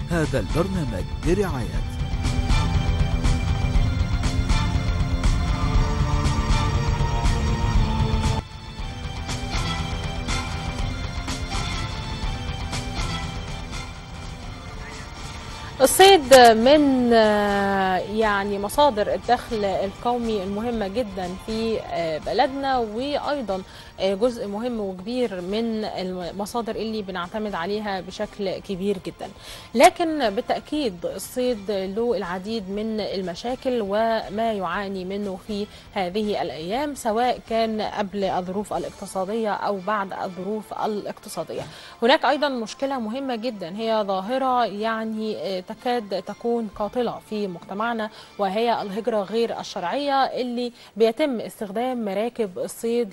هذا البرنامج برعاية الصيد من آه، يعني مصادر الدخل القومي المهمة جدا في آه، بلدنا وأيضا آه، جزء مهم وكبير من المصادر اللي بنعتمد عليها بشكل كبير جدا لكن بالتأكيد الصيد له العديد من المشاكل وما يعاني منه في هذه الأيام سواء كان قبل الظروف الاقتصادية أو بعد الظروف الاقتصادية هناك أيضا مشكلة مهمة جدا هي ظاهرة يعني آه، تكاد تكون قاتلة في مجتمعنا وهي الهجرة غير الشرعية اللي بيتم استخدام مراكب الصيد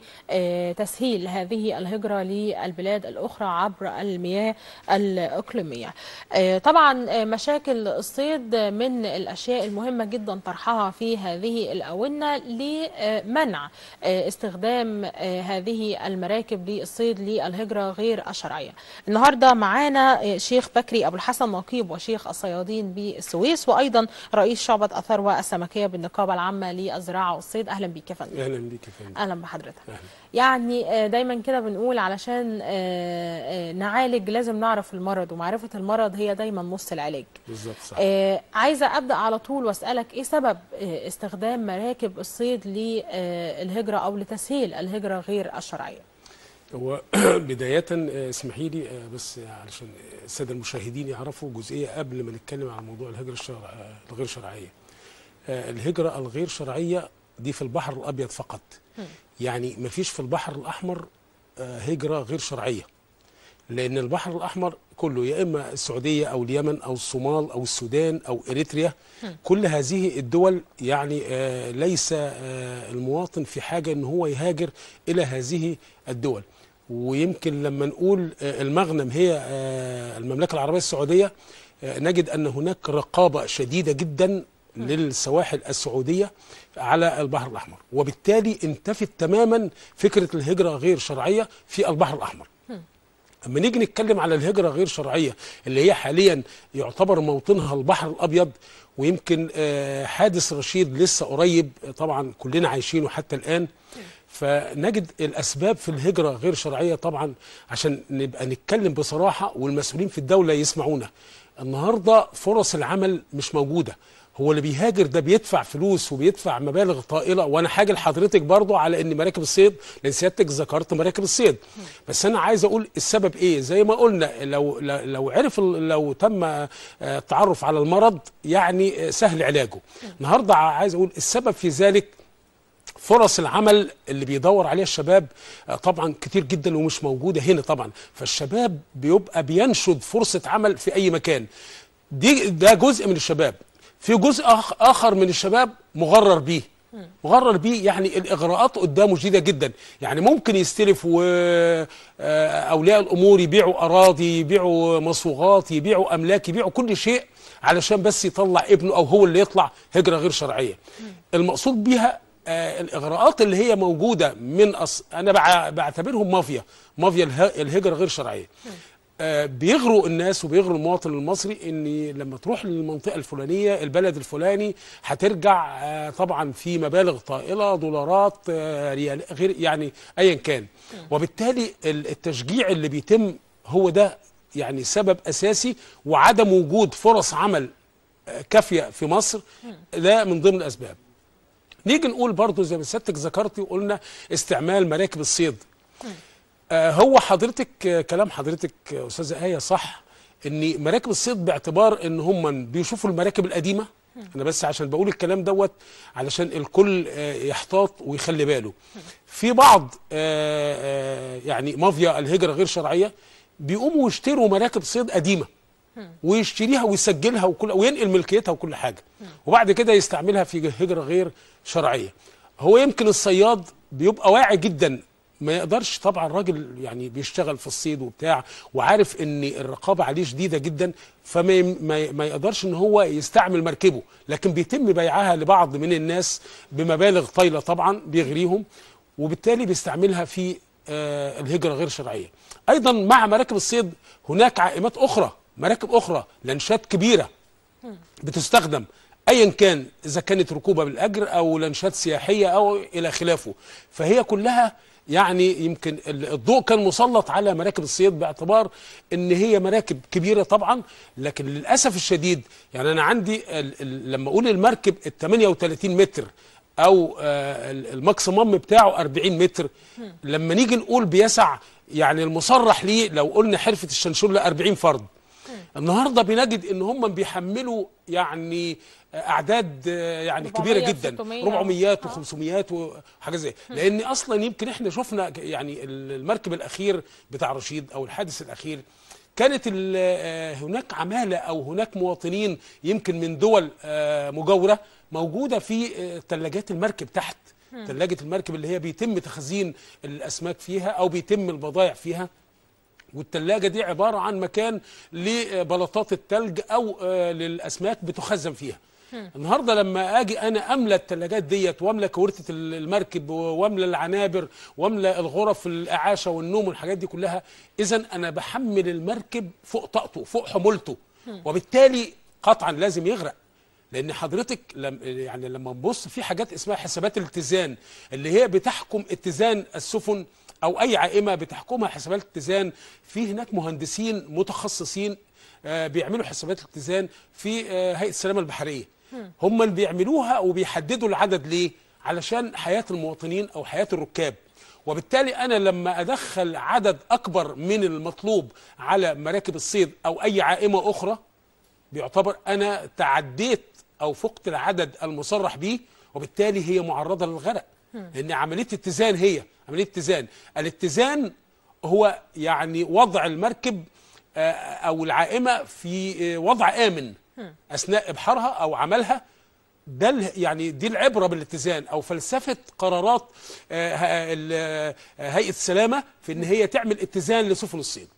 لتسهيل هذه الهجرة للبلاد الأخرى عبر المياه الإقليمية آه، طبعا آه، مشاكل الصيد من الأشياء المهمة جدا طرحها في هذه الأونة لمنع آه، استخدام آه، هذه المراكب للصيد للهجرة غير الشرعية النهاردة معانا آه، شيخ بكري أبو الحسن نقيب وشيخ الصيادين بالسويس وأيضا رئيس شعبة الثروة السمكية بالنقابة العامة للزراعة والصيد أهلا بيك يا فندم اهلا بيك يا فندم اهلا بحضرتك أهلا. يعني آه، دايما كده بنقول علشان آه، آه، نعالج لازم نعرف المرض ومعرفة المرض هي دايما نص العلاج بالظبط صح آه، عايزة أبدأ على طول وأسألك إيه سبب آه، استخدام مراكب الصيد للهجرة أو لتسهيل الهجرة غير الشرعية هو بداية آه، اسمحي لي آه، بس علشان السادة المشاهدين يعرفوا جزئية قبل ما نتكلم عن موضوع الهجرة الشرع... آه، الغير شرعية آه، الهجرة الغير شرعية دي في البحر الأبيض فقط يعني مفيش في البحر الأحمر آه، هجرة غير شرعية لأن البحر الأحمر كله يا إما السعودية أو اليمن أو الصومال أو السودان أو إريتريا كل هذه الدول يعني آه، ليس آه، المواطن في حاجة أن هو يهاجر إلى هذه الدول ويمكن لما نقول آه، المغنم هي آه، المملكة العربية السعودية آه، نجد أن هناك رقابة شديدة جدا للسواحل السعودية على البحر الأحمر وبالتالي انتفت تماما فكرة الهجرة غير شرعية في البحر الأحمر اما نيجي نتكلم على الهجره غير شرعيه اللي هي حاليا يعتبر موطنها البحر الابيض ويمكن آه، حادث رشيد لسه قريب آه، طبعا كلنا عايشينه حتى الان فنجد الاسباب في الهجره غير شرعيه طبعا عشان نبقى نتكلم بصراحه والمسؤولين في الدوله يسمعونا النهارده فرص العمل مش موجوده هو اللي بيهاجر ده بيدفع فلوس وبيدفع مبالغ طائله وانا حاجه لحضرتك برضو على ان مراكب الصيد لان سيادتك ذكرت مراكب الصيد بس انا عايز اقول السبب ايه زي ما قلنا لو لو- لو عرف ال- لو تم آه، التعرف على المرض يعني آه، سهل علاجه النهارده عايز اقول السبب في ذلك فرص العمل اللي بيدور عليها الشباب آه، طبعا كتير جدا ومش موجوده هنا طبعا فالشباب بيبقى بينشد فرصه عمل في اي مكان دي ده جزء من الشباب في جزء آخ- اخر من الشباب مغرر بيه مغرر بيه يعني الاغراءات قدامه شديده جدا يعني ممكن يستلف واولياء الامور يبيعوا اراضي يبيعوا مصوغات يبيعوا املاك يبيعوا كل شيء علشان بس يطلع ابنه او هو اللي يطلع هجره غير شرعيه المقصود بيها آه، الاغراءات اللي هي موجوده من أص... انا بع- بعتبرهم مافيا مافيا اله... الهجره غير شرعيه آه، بيغروا الناس وبيغروا المواطن المصري ان لما تروح للمنطقه الفلانيه البلد الفلاني هترجع آه، طبعا في مبالغ طائله دولارات آه، ريال غير يعني ايا كان وبالتالي ال- التشجيع اللي بيتم هو ده يعني سبب اساسي وعدم وجود فرص عمل آه، كافيه في مصر ده من ضمن الاسباب نيجي نقول برضو زي ما سيادتك ذكرتي وقلنا استعمال مراكب الصيد آه هو حضرتك آه كلام حضرتك آه استاذه ايه صح ان مراكب الصيد باعتبار ان هم بيشوفوا المراكب القديمه انا بس عشان بقول الكلام دوت علشان الكل آه يحتاط ويخلي باله في بعض آه آه يعني مافيا الهجره غير شرعيه بيقوموا يشتروا مراكب صيد قديمه ويشتريها ويسجلها وكل وينقل ملكيتها وكل حاجه وبعد كده يستعملها في هجره غير شرعيه هو يمكن الصياد بيبقى واعي جدا ما يقدرش طبعا راجل يعني بيشتغل في الصيد وبتاع وعارف ان الرقابه عليه شديده جدا فما ي- ما ي- ما يقدرش ان هو يستعمل مركبه لكن بيتم بيعها لبعض من الناس بمبالغ طايله طبعا بيغريهم وبالتالي بيستعملها في آه، الهجره غير شرعيه ايضا مع مراكب الصيد هناك عائمات اخرى مراكب اخرى لانشات كبيره بتستخدم ايا كان اذا كانت ركوبه بالاجر او لانشات سياحيه او الى خلافه فهي كلها يعني يمكن ال- الضوء كان مسلط على مراكب الصيد باعتبار ان هي مراكب كبيره طبعا لكن للاسف الشديد يعني انا عندي ال ال لما اقول المركب ال 38 متر او آه، ال- الماكسيمم بتاعه 40 متر لما نيجي نقول بيسع يعني المصرح ليه لو قلنا حرفه الشنشول 40 فرد النهارده بنجد ان هم بيحملوا يعني اعداد آه، يعني 400 كبيره جدا 600 400 آه. و500 وحاجه زي لان اصلا يمكن احنا شفنا ك- يعني المركب الاخير بتاع رشيد او الحادث الاخير كانت ال- آه، هناك عماله او هناك مواطنين يمكن من دول آه، مجاوره موجوده في آه، ثلاجات المركب تحت ثلاجه المركب اللي هي بيتم تخزين الاسماك فيها او بيتم البضائع فيها والتلاجة دي عبارة عن مكان لبلاطات التلج أو آه، للأسماك بتخزن فيها النهارده لما اجي انا املى الثلاجات ديت واملى كورته المركب واملى العنابر واملى الغرف الاعاشه والنوم والحاجات دي كلها اذا انا بحمل المركب فوق طاقته فوق حمولته وبالتالي قطعا لازم يغرق لان حضرتك لم يعني لما نبص في حاجات اسمها حسابات الاتزان اللي هي بتحكم اتزان السفن او اي عائمه بتحكمها حسابات الاتزان في هناك مهندسين متخصصين آه، بيعملوا حسابات الاتزان في آه، هيئه السلامه البحريه هم اللي بيعملوها وبيحددوا العدد ليه علشان حياه المواطنين او حياه الركاب وبالتالي انا لما ادخل عدد اكبر من المطلوب على مراكب الصيد او اي عائمه اخرى بيعتبر انا تعديت او فقت العدد المصرح به وبالتالي هي معرضه للغرق لان عمليه اتزان هي عمليه اتزان الاتزان هو يعني وضع المركب آه، او العائمه في آه، وضع امن اثناء ابحارها او عملها ده ال- يعني دي العبره بالاتزان او فلسفه قرارات آه، ه- ال- آه، هيئه السلامه في ان هي تعمل اتزان لسفن الصيد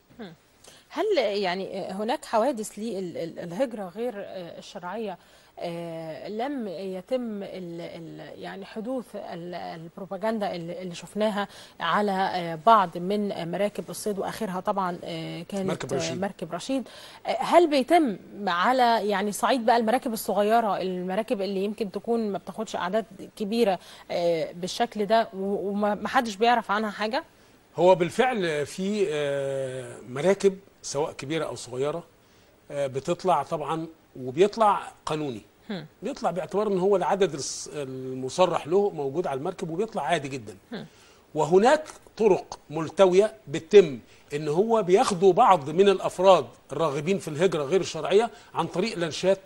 هل يعني هناك حوادث للهجرة غير الشرعية آه، لم يتم ال ال يعني حدوث ال- البروباجندا اللي اللي شفناها على آه، بعض من مراكب الصيد واخرها طبعا آه، كانت مركب رشيد. آه، مركب رشيد آه، هل بيتم على يعني صعيد بقى المراكب الصغيره المراكب اللي يمكن تكون ما بتاخدش اعداد كبيره آه، بالشكل ده و- ومحدش بيعرف عنها حاجه هو بالفعل في آه، مراكب سواء كبيره او صغيره آه، بتطلع طبعا وبيطلع قانوني بيطلع باعتبار ان هو العدد الص- المصرح له موجود على المركب وبيطلع عادي جدا وهناك طرق ملتويه بتتم ان هو بياخدوا بعض من الافراد الراغبين في الهجره غير الشرعيه عن طريق لانشات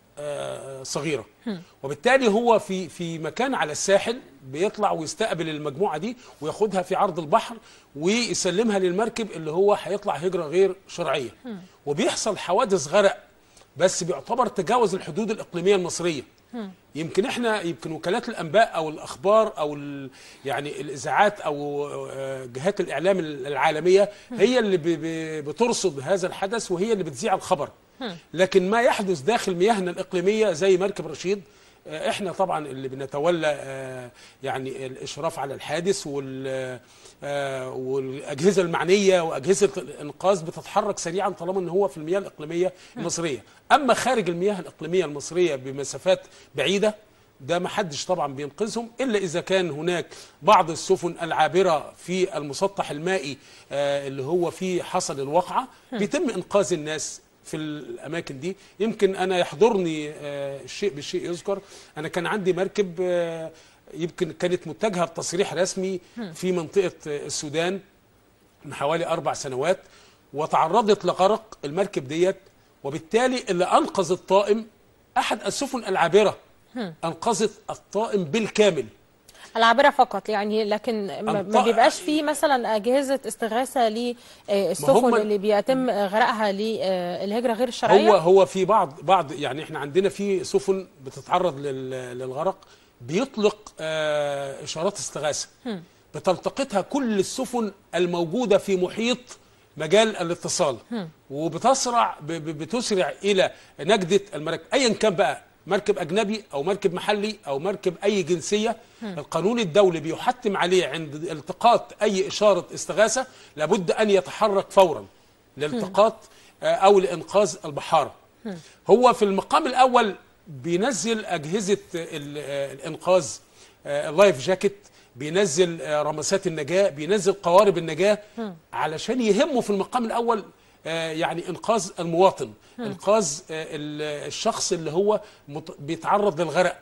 آه، صغيره وبالتالي هو في في مكان على الساحل بيطلع ويستقبل المجموعه دي وياخدها في عرض البحر ويسلمها للمركب اللي هو هيطلع هجره غير شرعيه وبيحصل حوادث غرق بس بيعتبر تجاوز الحدود الاقليميه المصريه يمكن احنا يمكن وكالات الانباء او الاخبار او ال- يعني الاذاعات او آه، جهات الاعلام العالميه هي اللي ب- ب- بترصد هذا الحدث وهي اللي بتذيع الخبر لكن ما يحدث داخل مياهنا الاقليميه زي مركب رشيد آه، احنا طبعا اللي بنتولى آه، يعني الاشراف على الحادث وال آه، والاجهزه المعنيه واجهزه الانقاذ بتتحرك سريعا طالما ان هو في المياه الاقليميه المصريه اما خارج المياه الاقليميه المصريه بمسافات بعيده ده ما حدش طبعا بينقذهم الا اذا كان هناك بعض السفن العابره في المسطح المائي آه، اللي هو فيه حصل الوقعه بيتم انقاذ الناس في الاماكن دي يمكن انا يحضرني آه، الشيء بالشيء يذكر انا كان عندي مركب آه، يمكن كانت متجهه بتصريح رسمي في منطقه آه، السودان من حوالي اربع سنوات وتعرضت لغرق المركب ديت وبالتالي اللي انقذ الطائم احد السفن العابره انقذت الطائم بالكامل العابرة فقط يعني لكن ما- ما الط- بيبقاش في مثلا أجهزة استغاثة للسفن هم- اللي بيتم غرقها للهجرة غير الشرعية هو هو في بعض بعض يعني احنا عندنا في سفن بتتعرض لل- للغرق بيطلق آه، اشارات استغاثه بتلتقطها كل السفن الموجوده في محيط مجال الاتصال وبتسرع ب- ب- بتسرع الى نجده المراكب ايا كان بقى مركب اجنبي او مركب محلي او مركب اي جنسيه القانون الدولي بيحتم عليه عند التقاط اي اشاره استغاثه لابد ان يتحرك فورا لالتقاط آه، او لانقاذ البحاره هو في المقام الاول بينزل اجهزه ال- آه، الانقاذ آه، اللايف جاكيت بينزل آه، رمسات النجاه بينزل قوارب النجاه علشان يهمه في المقام الاول آه، يعني انقاذ المواطن انقاذ آه، ال- الشخص اللي هو مت- بيتعرض للغرق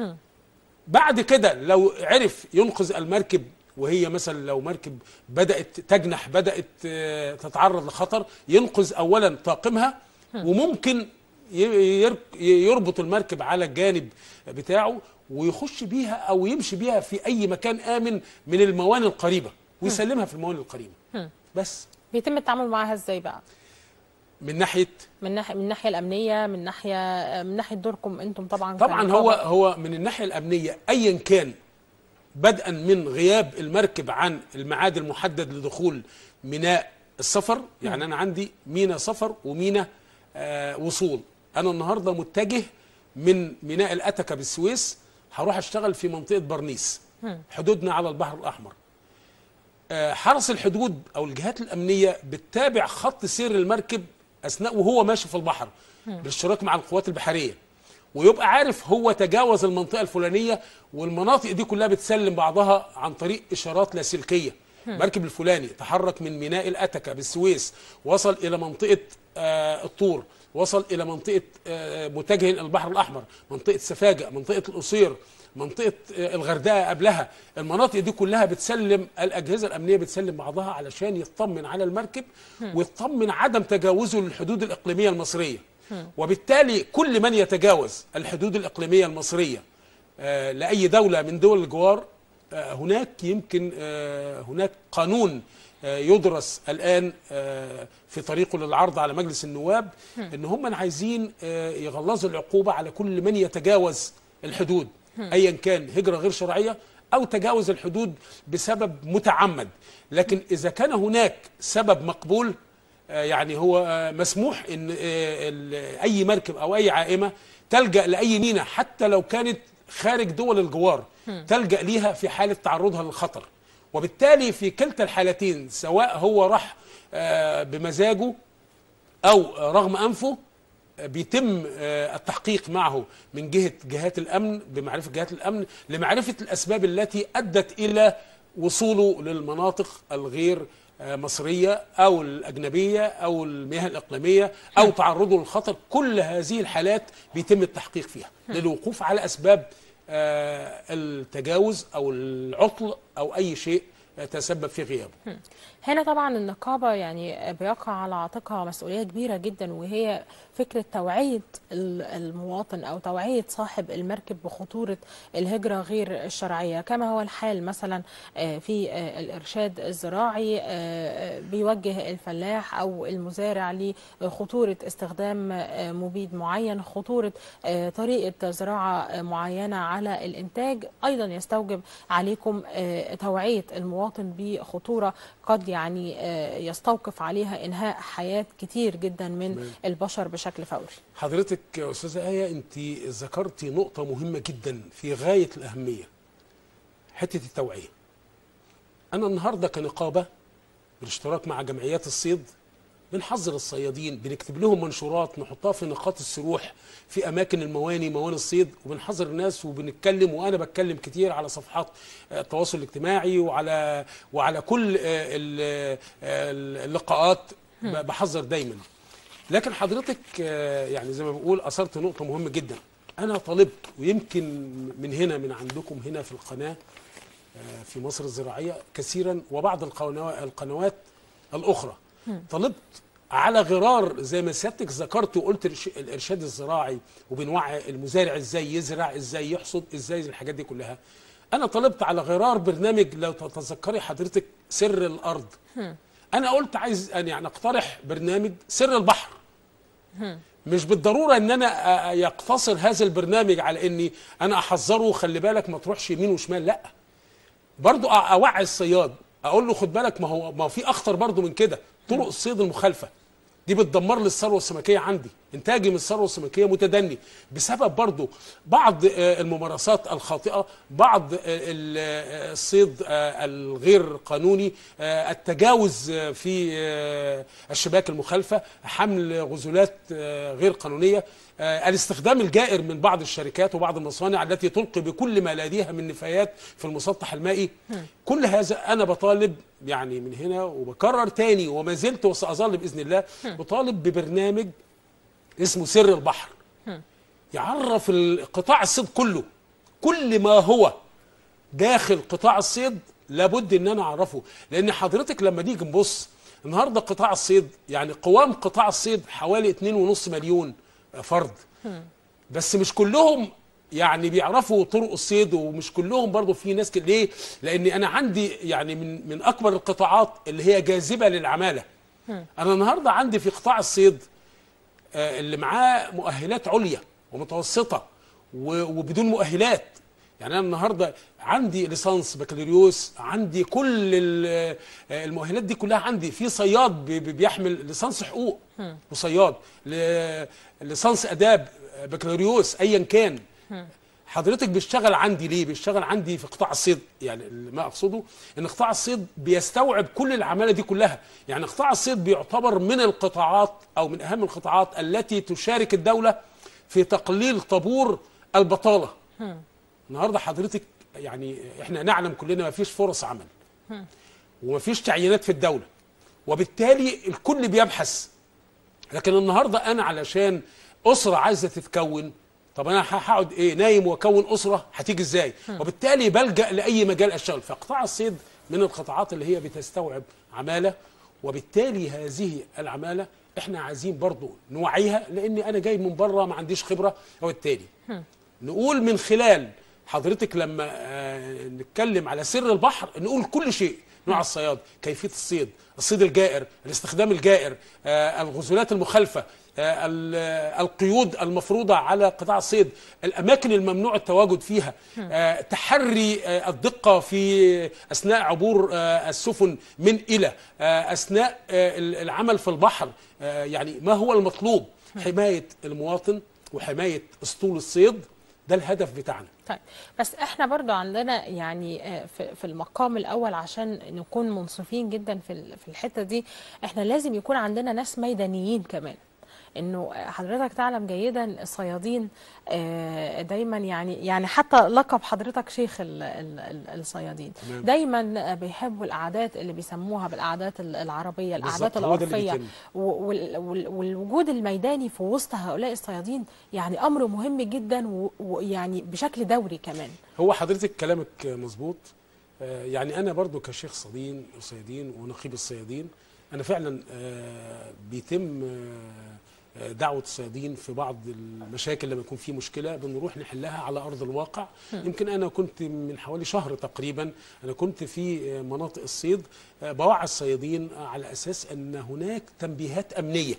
بعد كده لو عرف ينقذ المركب وهي مثلا لو مركب بدأت تجنح بدأت آه، تتعرض لخطر ينقذ أولا طاقمها وممكن ي- ير- يربط المركب على الجانب بتاعه ويخش بيها أو يمشي بيها في أي مكان آمن من الموانئ القريبة ويسلمها في الموانئ القريبة بس بيتم التعامل معاها ازاي بقى من ناحية من ناحيه من الناحيه الامنيه من ناحيه من ناحيه دوركم انتم طبعا طبعا كنقابة. هو هو من الناحيه الامنيه ايا كان بدءا من غياب المركب عن الميعاد المحدد لدخول ميناء السفر يعني انا عندي ميناء سفر وميناء آه وصول انا النهارده متجه من ميناء الاتكه بالسويس هروح اشتغل في منطقه برنيس حدودنا على البحر الاحمر آه، حرس الحدود او الجهات الامنيه بتتابع خط سير المركب اثناء وهو ماشي في البحر بالاشتراك مع القوات البحريه ويبقى عارف هو تجاوز المنطقه الفلانيه والمناطق دي كلها بتسلم بعضها عن طريق اشارات لاسلكيه مركب الفلاني تحرك من ميناء الاتكه بالسويس وصل الى منطقه آه، الطور وصل الى منطقه آه، متجه الى البحر الاحمر منطقه سفاجه منطقه القصير منطقه آه، الغردقه قبلها المناطق دي كلها بتسلم الاجهزه الامنيه بتسلم بعضها علشان يطمن على المركب ويطمن عدم تجاوزه للحدود الاقليميه المصريه وبالتالي كل من يتجاوز الحدود الاقليميه المصريه آه، لاي دوله من دول الجوار آه، هناك يمكن آه، هناك قانون آه، يدرس الان آه، في طريقه للعرض على مجلس النواب ان هم عايزين آه، يغلظوا العقوبه على كل من يتجاوز الحدود ايا كان هجره غير شرعيه او تجاوز الحدود بسبب متعمد لكن اذا كان هناك سبب مقبول آه، يعني هو آه، مسموح ان آه، ال- اي مركب او اي عائمه تلجا لاي ميناء حتى لو كانت خارج دول الجوار تلجا ليها في حاله تعرضها للخطر وبالتالي في كلتا الحالتين سواء هو راح آه، بمزاجه او رغم انفه آه، بيتم آه، التحقيق معه من جهه جهات الامن بمعرفه جهات الامن لمعرفه الاسباب التي ادت الى وصوله للمناطق الغير آه، مصريه او الاجنبيه او المياه الاقليميه او تعرضه للخطر كل هذه الحالات بيتم التحقيق فيها للوقوف على اسباب آه، التجاوز او العطل او اي شيء تسبب في غيابه هنا طبعا النقابة يعني بيقع على عاتقها مسؤولية كبيرة جدا وهي فكرة توعية ال- المواطن أو توعية صاحب المركب بخطورة الهجرة غير الشرعية كما هو الحال مثلا آه، في آه، الإرشاد الزراعي آه، آه، بيوجه الفلاح أو المزارع لخطورة استخدام آه، مبيد معين خطورة آه، طريقة زراعة آه، معينة على الإنتاج أيضا يستوجب عليكم آه، توعية المواطن بخطورة قد يعني آه، يستوقف عليها إنهاء حياة كتير جدا من تمام. البشر بشكل فوري حضرتك يا استاذه ايه انت ذكرتي نقطه مهمه جدا في غايه الاهميه حته التوعيه انا النهارده كنقابه بالاشتراك مع جمعيات الصيد بنحذر الصيادين بنكتب لهم منشورات نحطها في نقاط السروح في اماكن المواني مواني الصيد وبنحذر الناس وبنتكلم وانا بتكلم كتير على صفحات آه، التواصل الاجتماعي وعلى وعلى كل آه، ال- آه، اللقاءات ب- بحذر دايما لكن حضرتك آه، يعني زي ما بقول اثرت نقطه مهمه جدا انا طالبت ويمكن من هنا من عندكم هنا في القناه آه، في مصر الزراعيه كثيرا وبعض القنوا- القنوات الاخرى طلبت على غرار زي ما سيادتك ذكرت وقلت الإرش- الارشاد الزراعي وبنوعي المزارع ازاي يزرع ازاي يحصد ازاي الحاجات دي كلها انا طلبت على غرار برنامج لو تتذكري حضرتك سر الارض انا قلت عايز أن يعني اقترح برنامج سر البحر مش بالضروره ان انا أ- أ- يقتصر هذا البرنامج على اني انا احذره خلي بالك ما تروحش يمين وشمال لا برضو أ- اوعي الصياد اقول له خد بالك ما هو ما هو في اخطر برضو من كده طرق الصيد المخالفه دي بتدمر لي الثروه السمكيه عندي انتاجي من الثروه السمكيه متدني بسبب برضو بعض آه، الممارسات الخاطئه بعض آه، ال- آه، الصيد آه، الغير قانوني آه، التجاوز آه، في آه، الشباك المخالفه حمل غزولات آه، غير قانونيه آه، الاستخدام الجائر من بعض الشركات وبعض المصانع التي تلقي بكل ما لديها من نفايات في المسطح المائي كل هذا انا بطالب يعني من هنا وبكرر تاني وما زلت وساظل باذن الله بطالب ببرنامج اسمه سر البحر يعرف قطاع الصيد كله كل ما هو داخل قطاع الصيد لابد ان انا اعرفه لان حضرتك لما نيجي نبص النهارده قطاع الصيد يعني قوام قطاع الصيد حوالي 2.5 مليون فرد بس مش كلهم يعني بيعرفوا طرق الصيد ومش كلهم برضو في ناس كده ليه لان انا عندي يعني من من اكبر القطاعات اللي هي جاذبه للعماله انا النهارده عندي في قطاع الصيد آه، اللي معاه مؤهلات عليا ومتوسطه و- وبدون مؤهلات يعني انا النهارده عندي ليسانس بكالوريوس عندي كل ال- آه، المؤهلات دي كلها عندي في صياد بي- بي- بيحمل ليسانس حقوق وصياد ل- ليسانس اداب آه، بكالوريوس ايا كان حضرتك بيشتغل عندي ليه بيشتغل عندي في قطاع الصيد يعني ما اقصده ان قطاع الصيد بيستوعب كل العماله دي كلها يعني قطاع الصيد بيعتبر من القطاعات او من اهم القطاعات التي تشارك الدوله في تقليل طابور البطاله النهارده حضرتك يعني احنا نعلم كلنا ما فيش فرص عمل وما فيش تعيينات في الدوله وبالتالي الكل بيبحث لكن النهارده انا علشان اسره عايزه تتكون طب انا هقعد ايه نايم واكون اسره هتيجي ازاي وبالتالي بلجا لاي مجال اشتغل فقطاع الصيد من القطاعات اللي هي بتستوعب عماله وبالتالي هذه العماله احنا عايزين برضو نوعيها لاني انا جاي من بره ما عنديش خبره وبالتالي نقول من خلال حضرتك لما آه، نتكلم على سر البحر نقول كل شيء نوع الصياد كيفيه الصيد الصيد الجائر الاستخدام الجائر آه، الغزولات المخالفه آه، ال- آه، القيود المفروضه على قطاع الصيد الاماكن الممنوع التواجد فيها آه، تحري آه، الدقه في اثناء عبور آه، السفن من الى آه، اثناء آه، العمل في البحر آه، يعني ما هو المطلوب حمايه المواطن وحمايه اسطول الصيد ده الهدف بتاعنا طيب بس احنا برضو عندنا يعني آه، في في المقام الاول عشان نكون منصفين جدا في ال- في الحته دي احنا لازم يكون عندنا ناس ميدانيين كمان انه حضرتك تعلم جيدا الصيادين آه، دايما يعني يعني حتى لقب حضرتك شيخ ال- ال- ال- الصيادين تمام. دايما بيحبوا القعدات اللي بيسموها بالقعدات ال- العربيه القعدات بالظبط، هو ده اللي العرفيه بيتم. و- وال- وال- والوجود الميداني في وسط هؤلاء الصيادين يعني امر مهم جدا و- ويعني بشكل دوري كمان هو حضرتك كلامك مظبوط آه، يعني انا برضو كشيخ صيادين وصيادين ونقيب الصيادين انا فعلا آه، بيتم آه، آه، دعوه الصيادين في بعض المشاكل لما يكون في مشكله بنروح نحلها على ارض الواقع يمكن انا كنت من حوالي شهر تقريبا انا كنت في آه، مناطق الصيد آه، بوعي الصيادين على اساس ان هناك تنبيهات امنيه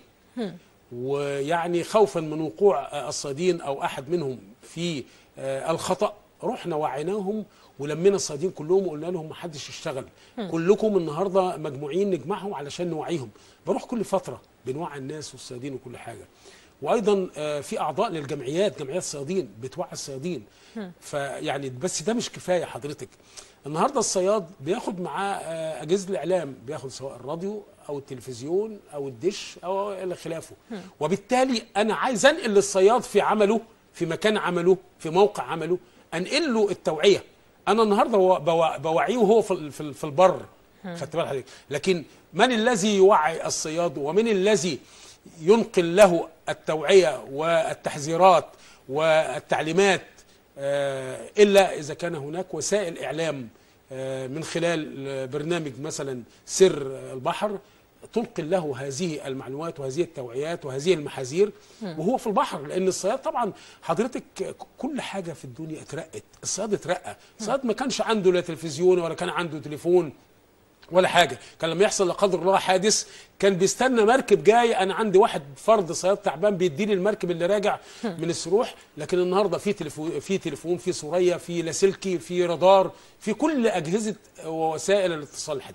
ويعني خوفا من وقوع آه، الصيادين او احد منهم في آه، الخطا رحنا وعيناهم ولمينا الصيادين كلهم وقلنا لهم ما حدش يشتغل كلكم النهارده مجموعين نجمعهم علشان نوعيهم بروح كل فتره بنوعي الناس والصيادين وكل حاجه وايضا آه، في اعضاء للجمعيات جمعيات الصيادين بتوعي الصيادين فيعني بس ده مش كفايه حضرتك النهارده الصياد بياخد معاه آه، اجهزه الاعلام بياخد سواء الراديو او التلفزيون او الدش او الى خلافه وبالتالي انا عايز انقل للصياد في عمله في مكان عمله في موقع عمله انقل له التوعيه انا النهارده بو- بو- بوعيه وهو في ال- في ال- في البر خدت بال حضرتك لكن من الذي يوعي الصياد ومن الذي ينقل له التوعيه والتحذيرات والتعليمات آه، الا اذا كان هناك وسائل اعلام آه، من خلال آه، برنامج مثلا سر البحر تنقل له هذه المعلومات وهذه التوعيات وهذه المحاذير وهو في البحر لان الصياد طبعا حضرتك كل حاجه في الدنيا اترقت الصياد اترقى الصياد ما كانش عنده لا تلفزيون ولا كان عنده تليفون ولا حاجه كان لما يحصل لا قدر الله حادث كان بيستنى مركب جاي انا عندي واحد فرد صياد تعبان بيديني المركب اللي راجع من السروح لكن النهارده في تليفون في تليفون في سوريا في لاسلكي في رادار في كل اجهزه ووسائل الاتصال الحديث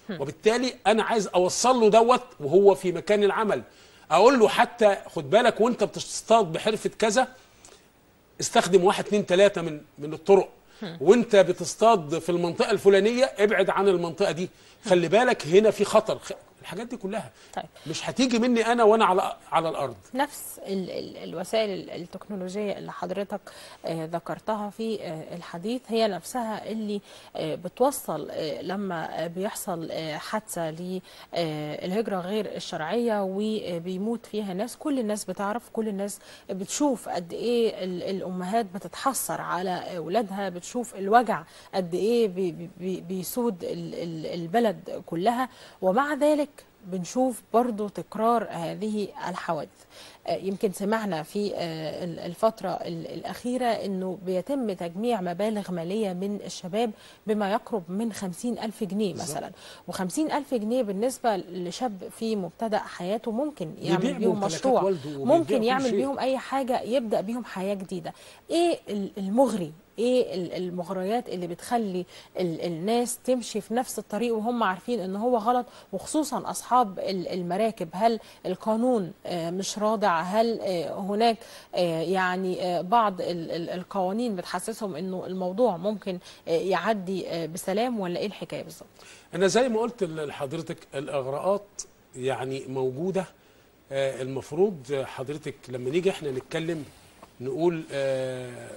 وبالتالي انا عايز اوصل له دوت وهو في مكان العمل اقول له حتى خد بالك وانت بتصطاد بحرفه كذا استخدم واحد اتنين تلاته من من الطرق وانت بتصطاد في المنطقه الفلانيه ابعد عن المنطقه دي خلي بالك هنا في خطر خ- الحاجات دي كلها طيب. مش هتيجي مني انا وانا على على الارض نفس ال ال الوسائل ال- التكنولوجية اللي حضرتك آه، ذكرتها في آه، الحديث هي نفسها اللي آه، بتوصل آه، لما آه، بيحصل آه، حادثة للهجرة غير الشرعية وبيموت فيها ناس كل الناس بتعرف كل الناس بتشوف قد ايه ال- الأمهات بتتحسر على أولادها بتشوف الوجع قد ايه بي- بي- بي- بيسود ال- ال- البلد كلها ومع ذلك بنشوف برضو تكرار هذه الحوادث آه، يمكن سمعنا في آه، ال- الفترة ال- الأخيرة أنه بيتم تجميع مبالغ مالية من الشباب بما يقرب من خمسين ألف جنيه مثلا وخمسين ألف جنيه بالنسبة لشاب في مبتدأ حياته ممكن يعمل بيبيع بيهم ممتلكات مشروع والده وبيبيع ممكن كل يعمل شيء. بيهم أي حاجة يبدأ بيهم حياة جديدة إيه ال- المغري ايه ال- المغريات اللي بتخلي ال- الناس تمشي في نفس الطريق وهم عارفين ان هو غلط وخصوصا اصحاب ال- المراكب هل القانون آه، مش رادع هل آه، هناك آه، يعني آه، بعض ال- ال- القوانين بتحسسهم انه الموضوع ممكن آه، يعدي آه، بسلام ولا ايه الحكايه بالظبط انا زي ما قلت لحضرتك الاغراءات يعني موجوده آه، المفروض حضرتك لما نيجي احنا نتكلم نقول آه،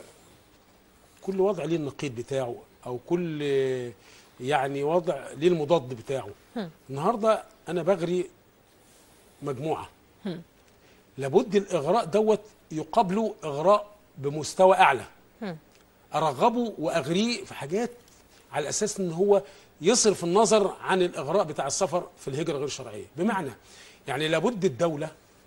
كل وضع ليه النقيض بتاعه او كل آه، يعني وضع ليه المضاد بتاعه النهارده انا بغري مجموعه لابد الاغراء دوت يقابله اغراء بمستوى اعلى ارغبه واغريه في حاجات على اساس ان هو يصرف النظر عن الاغراء بتاع السفر في الهجره غير الشرعيه بمعنى يعني لابد الدوله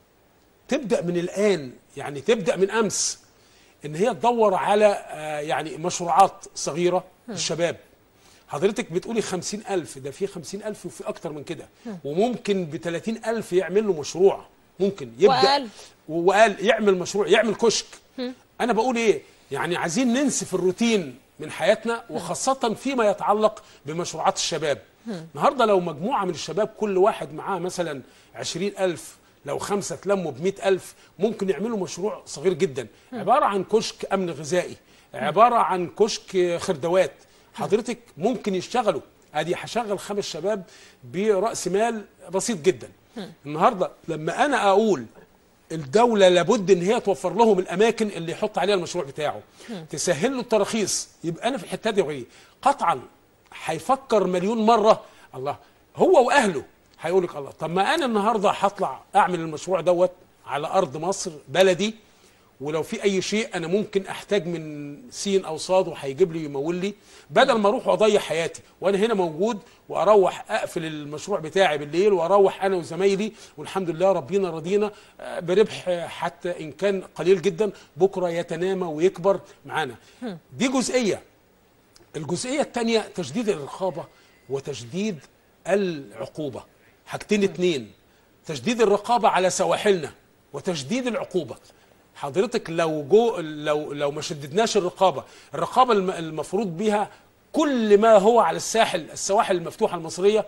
تبدا من الان يعني تبدا من امس ان هي تدور على آه، يعني مشروعات صغيره للشباب حضرتك بتقولي خمسين ألف ده في خمسين ألف وفي أكتر من كده وممكن بتلاتين ألف يعمل له مشروع ممكن يبدأ وأقل. وقال يعمل مشروع يعمل كشك أنا بقول إيه يعني عايزين ننسف الروتين من حياتنا وخاصة فيما يتعلق بمشروعات الشباب النهاردة لو مجموعة من الشباب كل واحد معاه مثلا عشرين ألف لو خمسة تلموا بمئة ألف ممكن يعملوا مشروع صغير جدا عبارة عن كشك أمن غذائي عبارة عن كشك خردوات حضرتك ممكن يشتغلوا ادي هشغل خمس شباب براس مال بسيط جدا النهارده لما انا اقول الدولة لابد ان هي توفر لهم الاماكن اللي يحط عليها المشروع بتاعه تسهل له التراخيص يبقى انا في الحته دي وغيري قطعا هيفكر مليون مره الله هو واهله هيقول لك الله طب ما انا النهارده هطلع اعمل المشروع دوت على ارض مصر بلدي ولو في اي شيء انا ممكن احتاج من سين او صاد وهيجيب لي يمول لي بدل ما اروح واضيع حياتي وانا هنا موجود واروح اقفل المشروع بتاعي بالليل واروح انا وزمايلي والحمد لله ربنا رضينا آه، بربح آه، حتى ان كان قليل جدا بكره يتنامى ويكبر معانا دي جزئيه الجزئيه الثانيه تشديد الرقابه وتشديد العقوبه حاجتين اتنين تشديد الرقابه على سواحلنا وتشديد العقوبه حضرتك لو جو لو لو ما شددناش الرقابه الرقابه الم- المفروض بيها كل ما هو على الساحل السواحل المفتوحه المصريه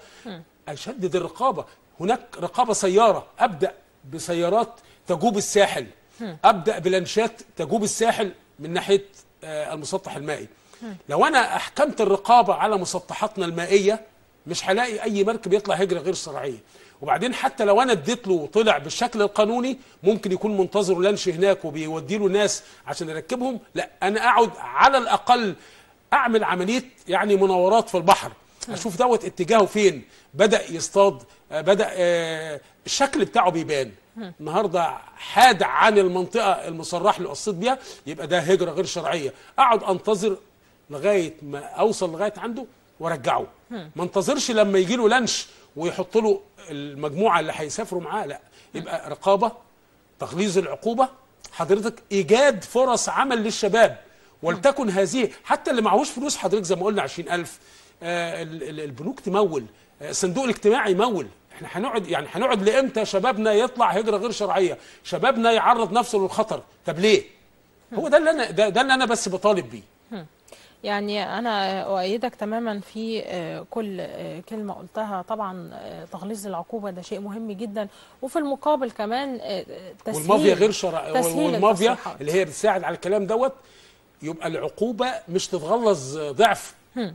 اشدد الرقابه هناك رقابه سياره ابدا بسيارات تجوب الساحل ابدا بلانشات تجوب الساحل من ناحيه آه، المسطح المائي لو انا احكمت الرقابه على مسطحاتنا المائيه مش هلاقي اي مركب يطلع هجره غير شرعيه وبعدين حتى لو انا اديت له وطلع بالشكل القانوني ممكن يكون منتظر لانش هناك وبيودي له ناس عشان يركبهم لا انا اقعد على الاقل اعمل عمليه يعني مناورات في البحر اشوف دوت اتجاهه فين بدا يصطاد آه، بدا آه، الشكل بتاعه بيبان النهارده حاد عن المنطقه المصرح له الصيد بيها يبقى ده هجره غير شرعيه اقعد انتظر لغايه ما اوصل لغايه عنده وارجعه ما انتظرش لما يجي له لانش ويحط له المجموعه اللي هيسافروا معاه لا يبقى رقابه تغليظ العقوبه حضرتك ايجاد فرص عمل للشباب ولتكن هذه حتى اللي معهوش فلوس حضرتك زي ما قلنا 20000 آه ال- ال- البنوك تمول آه الصندوق الاجتماعي يمول احنا هنقعد يعني هنقعد لامتى شبابنا يطلع هجره غير شرعيه شبابنا يعرض نفسه للخطر طب ليه هو ده اللي انا ده, ده اللي انا بس بطالب بيه يعني أنا أؤيدك تماما في آه، كل آه، كلمة قلتها طبعا آه، تغليظ العقوبة ده شيء مهم جدا وفي المقابل كمان آه، تسهيل والمافيا غير شرع تسهيل والمافيا التصريحات. اللي هي بتساعد على الكلام دوت يبقى العقوبه مش تتغلظ ضعف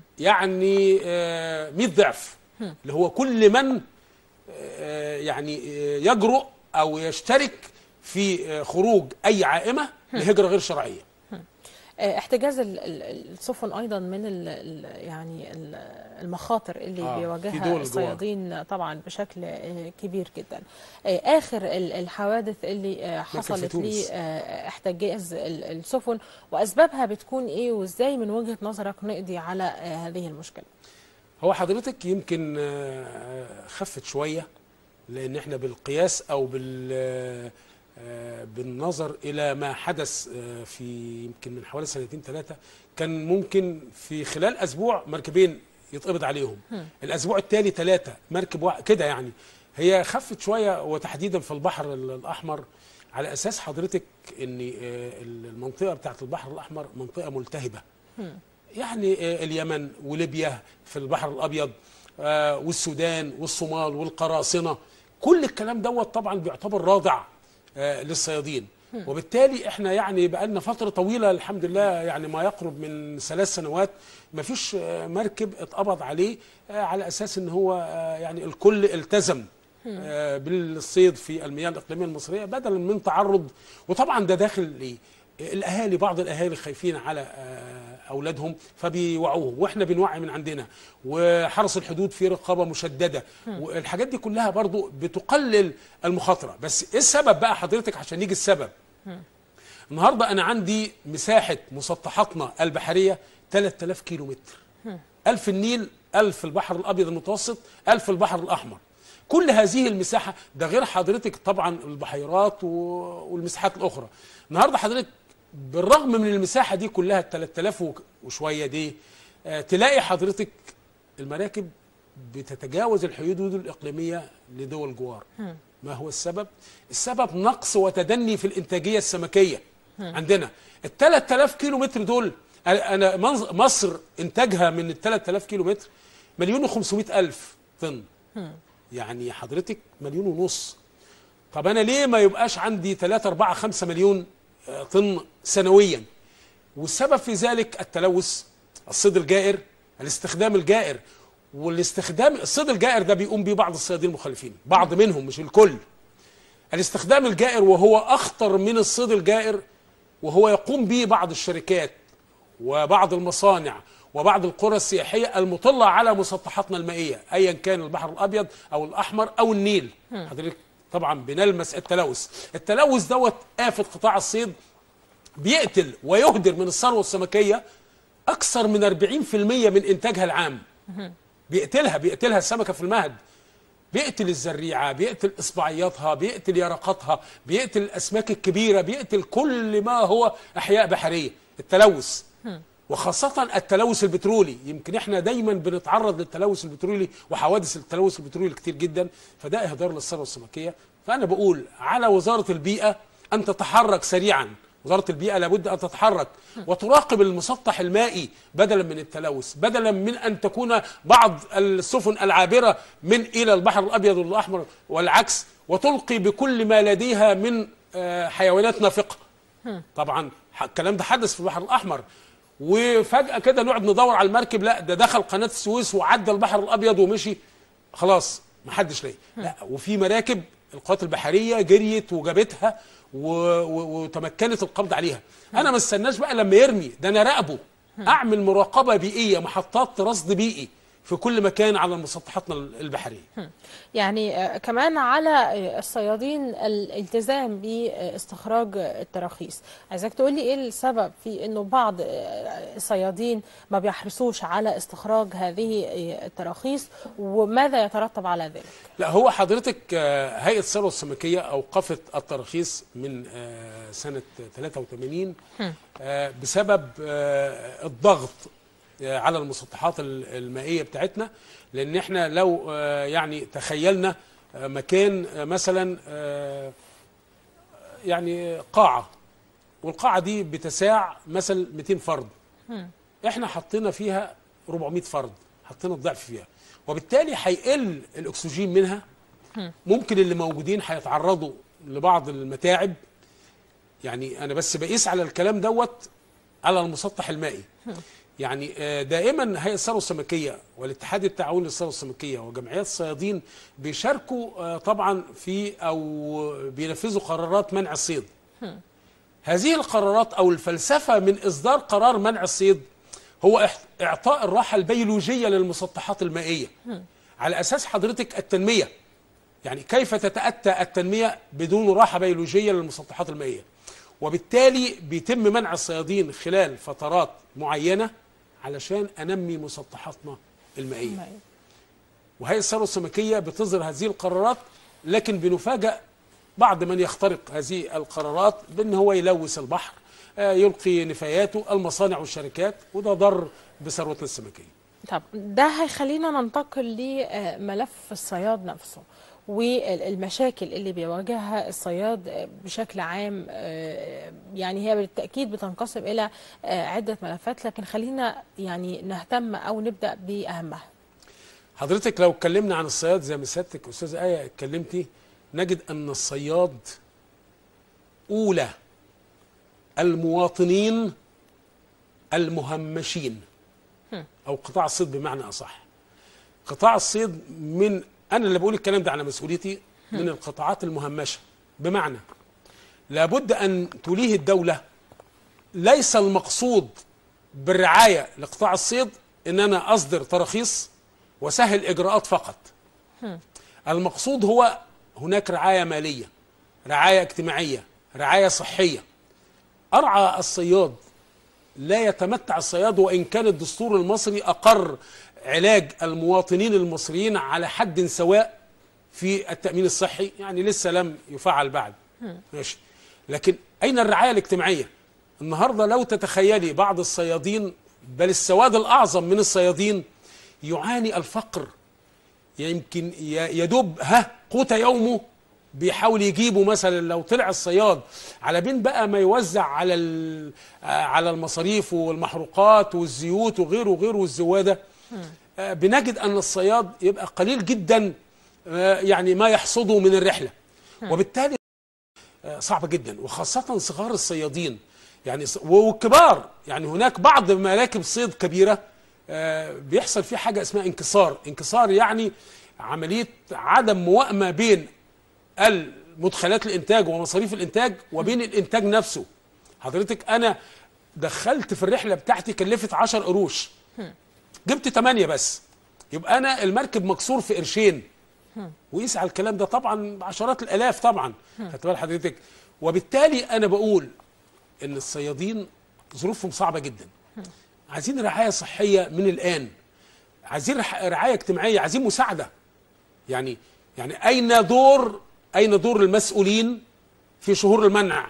يعني آه، 100 ضعف اللي هو كل من آه، يعني آه، يجرؤ او يشترك في آه، خروج اي عائمه لهجره غير شرعيه آه، احتجاز ال- ال- السفن ايضا من ال ال يعني ال- المخاطر اللي آه، في بيواجهها دول الجوار. الصيادين طبعا بشكل آه، كبير جدا آه، اخر ال- الحوادث اللي آه، حصلت تونس. لاحتجاز السفن واسبابها بتكون ايه وازاي من وجهة نظرك نقضي على آه، هذه المشكلة هو حضرتك يمكن آه، خفت شويه لان احنا بالقياس او بال آه، آه، بالنظر الى ما حدث آه، في يمكن من حوالي سنتين ثلاثه كان ممكن في خلال اسبوع مركبين يتقبض عليهم الاسبوع التالي ثلاثه مركب واحد كده يعني هي خفت شويه وتحديدا في البحر ال- الاحمر على اساس حضرتك ان آه، المنطقه بتاعت البحر الاحمر منطقه ملتهبه يعني آه، اليمن وليبيا في البحر الابيض آه، والسودان والصومال والقراصنه كل الكلام دوت طبعا بيعتبر راضع آه، للصيادين وبالتالي احنا يعني بقالنا فتره طويله الحمد لله يعني ما يقرب من ثلاث سنوات ما فيش آه، مركب اتقبض عليه آه، على اساس ان هو آه، يعني الكل التزم آه، بالصيد في المياه الاقليميه المصريه بدلا من تعرض وطبعا ده داخل ليه الاهالي بعض الاهالي خايفين على آه، اولادهم فبيوعوهم واحنا بنوعي من عندنا وحرس الحدود في رقابه مشدده والحاجات دي كلها برضو بتقلل المخاطره بس ايه السبب بقى حضرتك عشان يجي السبب النهارده انا عندي مساحه مسطحاتنا البحريه 3000 كيلو متر 1000 النيل 1000 البحر الابيض المتوسط 1000 البحر الاحمر كل هذه المساحه ده غير حضرتك طبعا البحيرات و- والمساحات الاخرى النهارده حضرتك بالرغم من المساحه دي كلها ال 3000 وك- وشويه دي آه، تلاقي حضرتك المراكب بتتجاوز الحدود الاقليميه لدول جوار ما هو السبب السبب نقص وتدني في الانتاجيه السمكيه عندنا ال 3000 كيلو متر دول انا أنا منظ- مصر انتاجها من ال 3000 كيلو متر مليون و500 الف طن يعني حضرتك مليون ونص طب انا ليه ما يبقاش عندي 3 4 5 مليون آه، طن سنويا والسبب في ذلك التلوث الصيد الجائر الاستخدام الجائر والاستخدام الصيد الجائر ده بيقوم بيه بعض الصيادين المخالفين بعض منهم مش الكل الاستخدام الجائر وهو اخطر من الصيد الجائر وهو يقوم به بعض الشركات وبعض المصانع وبعض القرى السياحيه المطله على مسطحاتنا المائيه ايا كان البحر الابيض او الاحمر او النيل حضرتك طبعا بنلمس التلوث التلوث دوت آفة قطاع الصيد بيقتل ويهدر من الثروه السمكيه اكثر من 40% من انتاجها العام بيقتلها بيقتلها السمكه في المهد بيقتل الزريعه بيقتل اصبعياتها بيقتل يرقاتها بيقتل الاسماك الكبيره بيقتل كل ما هو احياء بحريه التلوث وخاصة التلوث البترولي يمكن احنا دايما بنتعرض للتلوث البترولي وحوادث التلوث البترولي كتير جدا فده اهدار للثروة السمكية فانا بقول على وزارة البيئة ان تتحرك سريعا وزارة البيئة لابد ان تتحرك وتراقب المسطح المائي بدلا من التلوث بدلا من ان تكون بعض السفن العابرة من الى البحر الابيض والاحمر والعكس وتلقي بكل ما لديها من آه، حيوانات نافقة طبعا ح- الكلام ده حدث في البحر الاحمر وفجاه كده نقعد ندور على المركب لا ده دخل قناه السويس وعدى البحر الابيض ومشي خلاص ما حدش لاقي لا وفي مراكب القوات البحريه جريت وجابتها و... و... وتمكنت القبض عليها انا ما استناش بقى لما يرمي ده انا راقبه اعمل مراقبه بيئيه محطات رصد بيئي في كل مكان على مسطحاتنا البحريه يعني آه، كمان على آه، الصيادين الالتزام باستخراج التراخيص عايزاك تقولي ايه السبب في انه بعض آه، الصيادين ما بيحرصوش على استخراج هذه آه، التراخيص وماذا يترتب على ذلك لا هو حضرتك آه، هيئه الثروه السمكيه اوقفت التراخيص من آه، سنه 83 آه، بسبب آه، الضغط آه، على المسطحات ال- المائيه بتاعتنا لان احنا لو آه، يعني تخيلنا آه، مكان آه، مثلا آه، يعني قاعه والقاعه دي بتساع مثلا 200 فرد احنا حطينا فيها 400 فرد حطينا الضعف فيها وبالتالي هيقل الاكسجين منها ممكن اللي موجودين هيتعرضوا لبعض المتاعب يعني انا بس بقيس على الكلام دوت على المسطح المائي يعني آه، دائما هيئه الثروه السمكيه والاتحاد التعاوني للثروه السمكيه وجمعيات الصيادين بيشاركوا آه، طبعا في او بينفذوا قرارات منع الصيد هذه القرارات او الفلسفه من اصدار قرار منع الصيد هو إح- اعطاء الراحه البيولوجيه للمسطحات المائيه على اساس حضرتك التنميه يعني كيف تتاتى التنميه بدون راحه بيولوجيه للمسطحات المائيه وبالتالي بيتم منع الصيادين خلال فترات معينه علشان انمي مسطحاتنا المائيه وهيئه الثروه السمكيه بتصدر هذه القرارات لكن بنفاجأ بعض من يخترق هذه القرارات بان هو يلوث البحر آه، يلقي نفاياته المصانع والشركات وده ضر بثروتنا السمكيه طب ده هيخلينا ننتقل لملف الصياد نفسه والمشاكل اللي بيواجهها الصياد بشكل عام آه، يعني هي بالتأكيد بتنقسم إلى آه، عدة ملفات لكن خلينا يعني نهتم أو نبدأ بأهمها حضرتك لو اتكلمنا عن الصياد زي ما سيادتك استاذ ايه اتكلمتي نجد ان الصياد اولى المواطنين المهمشين او قطاع الصيد بمعنى اصح قطاع الصيد من انا اللي بقول الكلام ده على مسؤوليتي من القطاعات المهمشه بمعنى لابد ان تليه الدوله ليس المقصود بالرعايه لقطاع الصيد ان انا اصدر تراخيص وسهل اجراءات فقط المقصود هو هناك رعايه ماليه رعايه اجتماعيه رعايه صحيه ارعى الصياد لا يتمتع الصياد وان كان الدستور المصري اقر علاج المواطنين المصريين على حد سواء في التامين الصحي يعني لسه لم يفعل بعد ماشي لكن اين الرعايه الاجتماعيه النهارده لو تتخيلي بعض الصيادين بل السواد الاعظم من الصيادين يعاني الفقر يمكن ي- يدوب ها قوت يومه بيحاول يجيبه مثلا لو طلع الصياد على بين بقى ما يوزع على ال- آه، على المصاريف والمحروقات والزيوت وغيره وغيره والزواده آه، بنجد ان الصياد يبقى قليل جدا آه، يعني ما يحصده من الرحله وبالتالي آه، صعبه جدا وخاصه صغار الصيادين يعني ص- والكبار يعني هناك بعض مراكب صيد كبيره آه، بيحصل فيه حاجه اسمها انكسار انكسار يعني عمليه عدم موائمه بين المدخلات الانتاج ومصاريف الانتاج وبين الانتاج نفسه حضرتك انا دخلت في الرحله بتاعتي كلفت 10 قروش جبت 8 بس يبقى انا المركب مكسور في قرشين وقيس على الكلام ده طبعا بعشرات الالاف طبعا خدت بال حضرتك وبالتالي انا بقول ان الصيادين ظروفهم صعبه جدا عايزين رعايه صحيه من الان عايزين رح- رعايه اجتماعيه عايزين مساعده يعني يعني اين دور اين دور المسؤولين في شهور المنع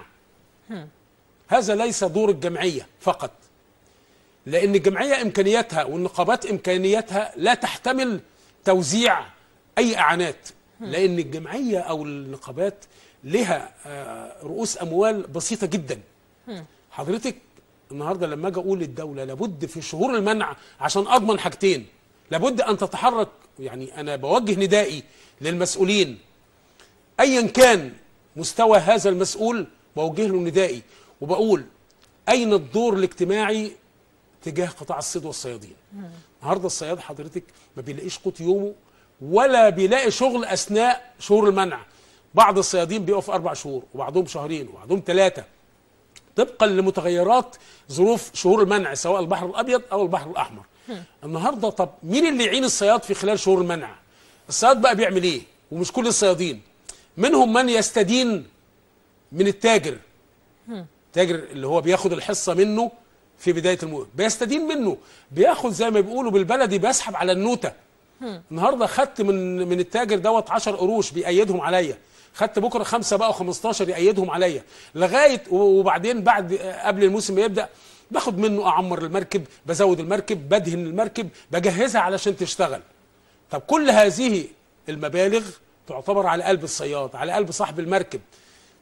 هذا ليس دور الجمعيه فقط لان الجمعيه امكانياتها والنقابات امكانياتها لا تحتمل توزيع اي اعانات لان الجمعيه او النقابات لها آه، رؤوس اموال بسيطه جدا حضرتك النهارده لما اجي اقول للدوله لابد في شهور المنع عشان اضمن حاجتين لابد ان تتحرك يعني انا بوجه ندائي للمسؤولين ايا كان مستوى هذا المسؤول بوجه له ندائي وبقول اين الدور الاجتماعي تجاه قطاع الصيد والصيادين النهارده الصياد حضرتك ما بيلاقيش قوت يومه ولا بيلاقي شغل اثناء شهور المنع بعض الصيادين بيقف اربع شهور وبعضهم شهرين وبعضهم ثلاثه طبقا لمتغيرات ظروف شهور المنع سواء البحر الابيض او البحر الاحمر النهارده طب مين اللي يعين الصياد في خلال شهور المنع الصياد بقى بيعمل ايه ومش كل الصيادين منهم من يستدين من التاجر التاجر اللي هو بياخد الحصه منه في بدايه الموسم بيستدين منه بياخد زي ما بيقولوا بالبلدي بيسحب على النوته النهارده خدت من من التاجر دوت 10 قروش بيأيدهم عليا خدت بكره خمسه بقى و15 يأيدهم عليا لغايه وبعدين بعد قبل الموسم ما يبدا باخد منه اعمر المركب بزود المركب بدهن المركب بجهزها علشان تشتغل طب كل هذه المبالغ تعتبر على قلب الصياد على قلب صاحب المركب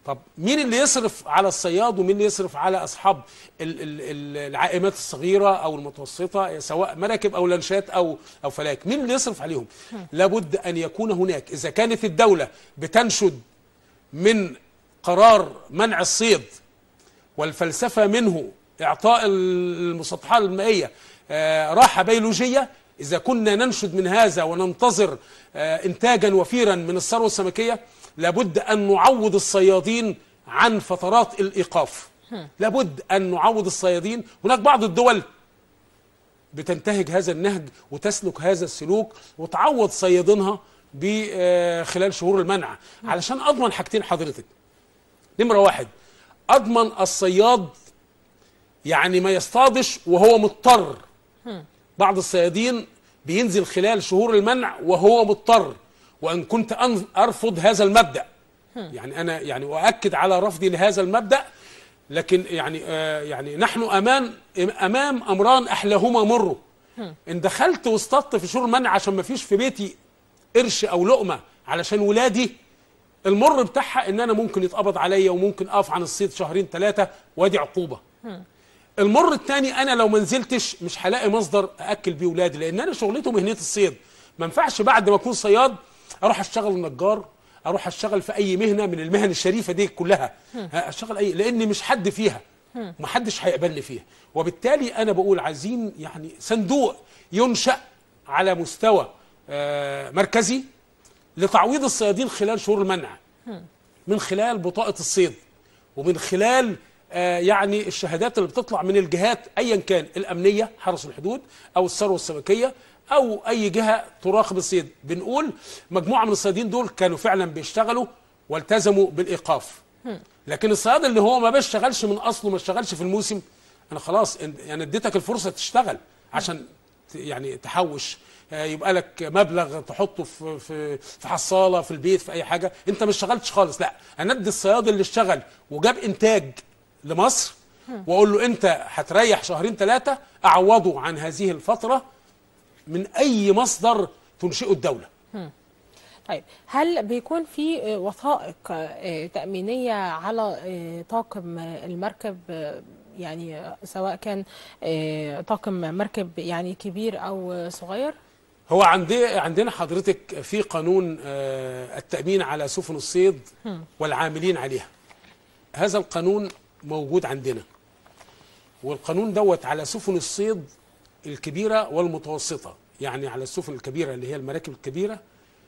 طب مين اللي يصرف على الصياد ومين اللي يصرف على اصحاب ال- ال- ال- العائمات الصغيره او المتوسطه سواء مراكب او لانشات او او فلاك مين اللي يصرف عليهم لابد ان يكون هناك اذا كانت الدوله بتنشد من قرار منع الصيد والفلسفه منه اعطاء المسطحات المائيه آه، راحه بيولوجيه اذا كنا ننشد من هذا وننتظر آه، انتاجا وفيرا من الثروه السمكيه لابد ان نعوض الصيادين عن فترات الايقاف لابد ان نعوض الصيادين هناك بعض الدول بتنتهج هذا النهج وتسلك هذا السلوك وتعوض صيادينها ب- آه، خلال شهور المنع علشان اضمن حاجتين حضرتك نمرة واحد أضمن الصياد يعني ما يصطادش وهو مضطر بعض الصيادين بينزل خلال شهور المنع وهو مضطر وأن كنت أن- أرفض هذا المبدأ يعني أنا يعني أؤكد على رفضي لهذا المبدأ لكن يعني آه يعني نحن أمان أمام أمران أحلاهما مروا إن دخلت واصطدت في شهور المنع عشان ما فيش في بيتي قرش أو لقمة علشان ولادي المر بتاعها ان انا ممكن يتقبض عليا وممكن اقف عن الصيد شهرين ثلاثه وادي عقوبه المر الثاني انا لو ما نزلتش مش هلاقي مصدر ااكل بيه ولادي لان انا شغلته مهنيه الصيد ما ينفعش بعد ما اكون صياد اروح اشتغل نجار اروح اشتغل في اي مهنه من المهن الشريفه دي كلها ها، اشتغل اي لاني مش حد فيها ومحدش هيقبلني فيها وبالتالي انا بقول عايزين يعني صندوق ينشا على مستوى آه، مركزي لتعويض الصيادين خلال شهور المنع من خلال بطاقة الصيد ومن خلال آه، يعني الشهادات اللي بتطلع من الجهات ايا كان الامنيه حرس الحدود او الثروه السمكيه او اي جهه تراقب الصيد بنقول مجموعه من الصيادين دول كانوا فعلا بيشتغلوا والتزموا بالايقاف لكن الصياد اللي هو ما بيشتغلش من اصله ما اشتغلش في الموسم انا خلاص إن- يعني اديتك الفرصه تشتغل عشان ت- يعني تحوش آه، يبقى لك مبلغ تحطه في في في حصاله في البيت في اي حاجه انت ما اشتغلتش خالص لا انا ادي الصياد اللي اشتغل وجاب انتاج لمصر واقول له انت هتريح شهرين ثلاثه اعوضه عن هذه الفتره من اي مصدر تنشئه الدوله طيب هل بيكون في آه، وثائق آه، تأمينية على آه، طاقم آه، المركب آه، يعني آه، سواء كان آه، طاقم مركب يعني كبير أو آه، صغير؟ هو عندي عندنا حضرتك في قانون آه، التأمين على سفن الصيد والعاملين عليها هذا القانون موجود عندنا والقانون دوت على سفن الصيد الكبيرة والمتوسطة يعني على السفن الكبيرة اللي هي المراكب الكبيرة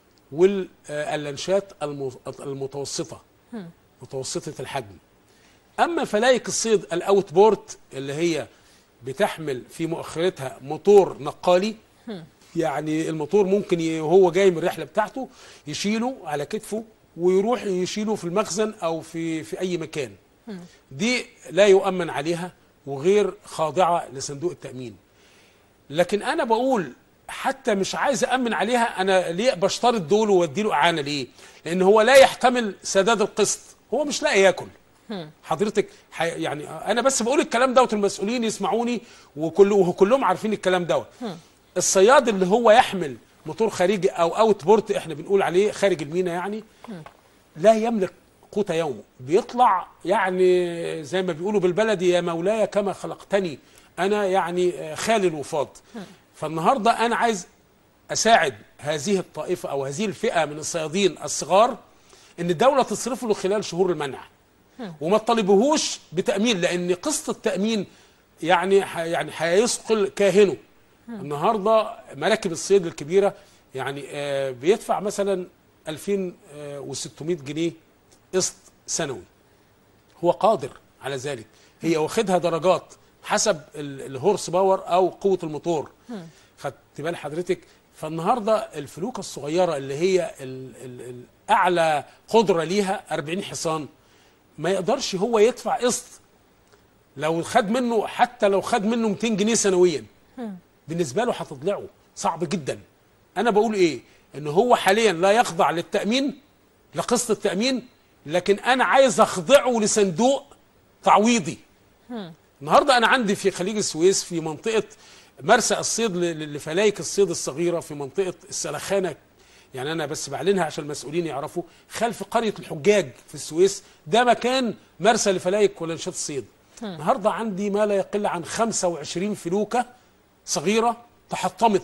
واللانشات الم- المتوسطة متوسطة الحجم أما فلايك الصيد الأوت بورت اللي هي بتحمل في مؤخرتها موتور نقالي يعني الموتور ممكن ي- وهو جاي من الرحله بتاعته يشيله على كتفه ويروح يشيله في المخزن او في في اي مكان دي لا يؤمن عليها وغير خاضعه لصندوق التامين لكن انا بقول حتى مش عايز امن عليها انا ليه بشترط دول وادي له اعانه ليه لان هو لا يحتمل سداد القسط هو مش لاقي ياكل حضرتك حي... يعني انا بس بقول الكلام دوت المسؤولين يسمعوني وكل وكلهم عارفين الكلام دوت الصياد اللي هو يحمل موتور خارجي او اوت بورت احنا بنقول عليه خارج المينا يعني لا يملك قوت يومه بيطلع يعني زي ما بيقولوا بالبلدي يا مولاي كما خلقتني انا يعني آه، خالي الوفاض فالنهارده انا عايز اساعد هذه الطائفه او هذه الفئه من الصيادين الصغار ان الدوله تصرف له خلال شهور المنع وما تطالبهوش بتامين لان قسط التامين يعني ح- يعني هيثقل كاهنه النهارده مراكب الصيد الكبيره يعني آه، بيدفع مثلا 2600 جنيه قسط سنوي هو قادر على ذلك هي واخدها درجات حسب ال- الهورس باور او قوه الموتور خدت بال حضرتك فالنهارده الفلوكه الصغيره اللي هي ال ال الاعلى قدره ليها 40 حصان ما يقدرش هو يدفع قسط لو خد منه حتى لو خد منه 200 جنيه سنويا بالنسبه له هتضلعه صعب جدا انا بقول ايه ان هو حاليا لا يخضع للتامين لقسط التامين لكن انا عايز اخضعه لصندوق تعويضي النهارده انا عندي في خليج السويس في منطقه مرسى الصيد ل- ل- لفلايك الصيد الصغيره في منطقه السلخانه يعني انا بس بعلنها عشان المسؤولين يعرفوا خلف قريه الحجاج في السويس ده مكان مرسى لفلايك ولانشات الصيد النهارده عندي ما لا يقل عن 25 فلوكه صغيره تحطمت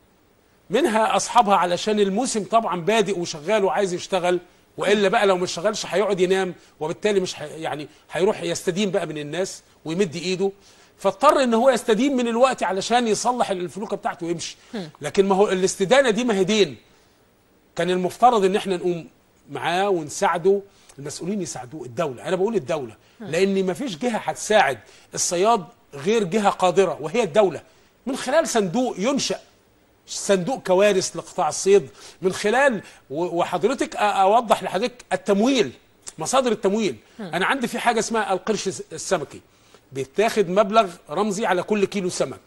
منها اصحابها علشان الموسم طبعا بادئ وشغال وعايز يشتغل والا بقى لو مش شغالش هيقعد ينام وبالتالي مش حي يعني هيروح يستدين بقى من الناس ويمد ايده فاضطر ان هو يستدين من الوقت علشان يصلح الفلوكه بتاعته ويمشي لكن ما هو الاستدانه دي ما هي دين كان المفترض ان احنا نقوم معاه ونساعده المسؤولين يساعدوه الدوله انا بقول الدوله لان ما فيش جهه هتساعد الصياد غير جهه قادره وهي الدوله من خلال صندوق ينشأ صندوق كوارث لقطاع الصيد من خلال و- وحضرتك أ- اوضح لحضرتك التمويل مصادر التمويل انا عندي في حاجه اسمها القرش الس- السمكي بيتاخد مبلغ رمزي على كل كيلو سمك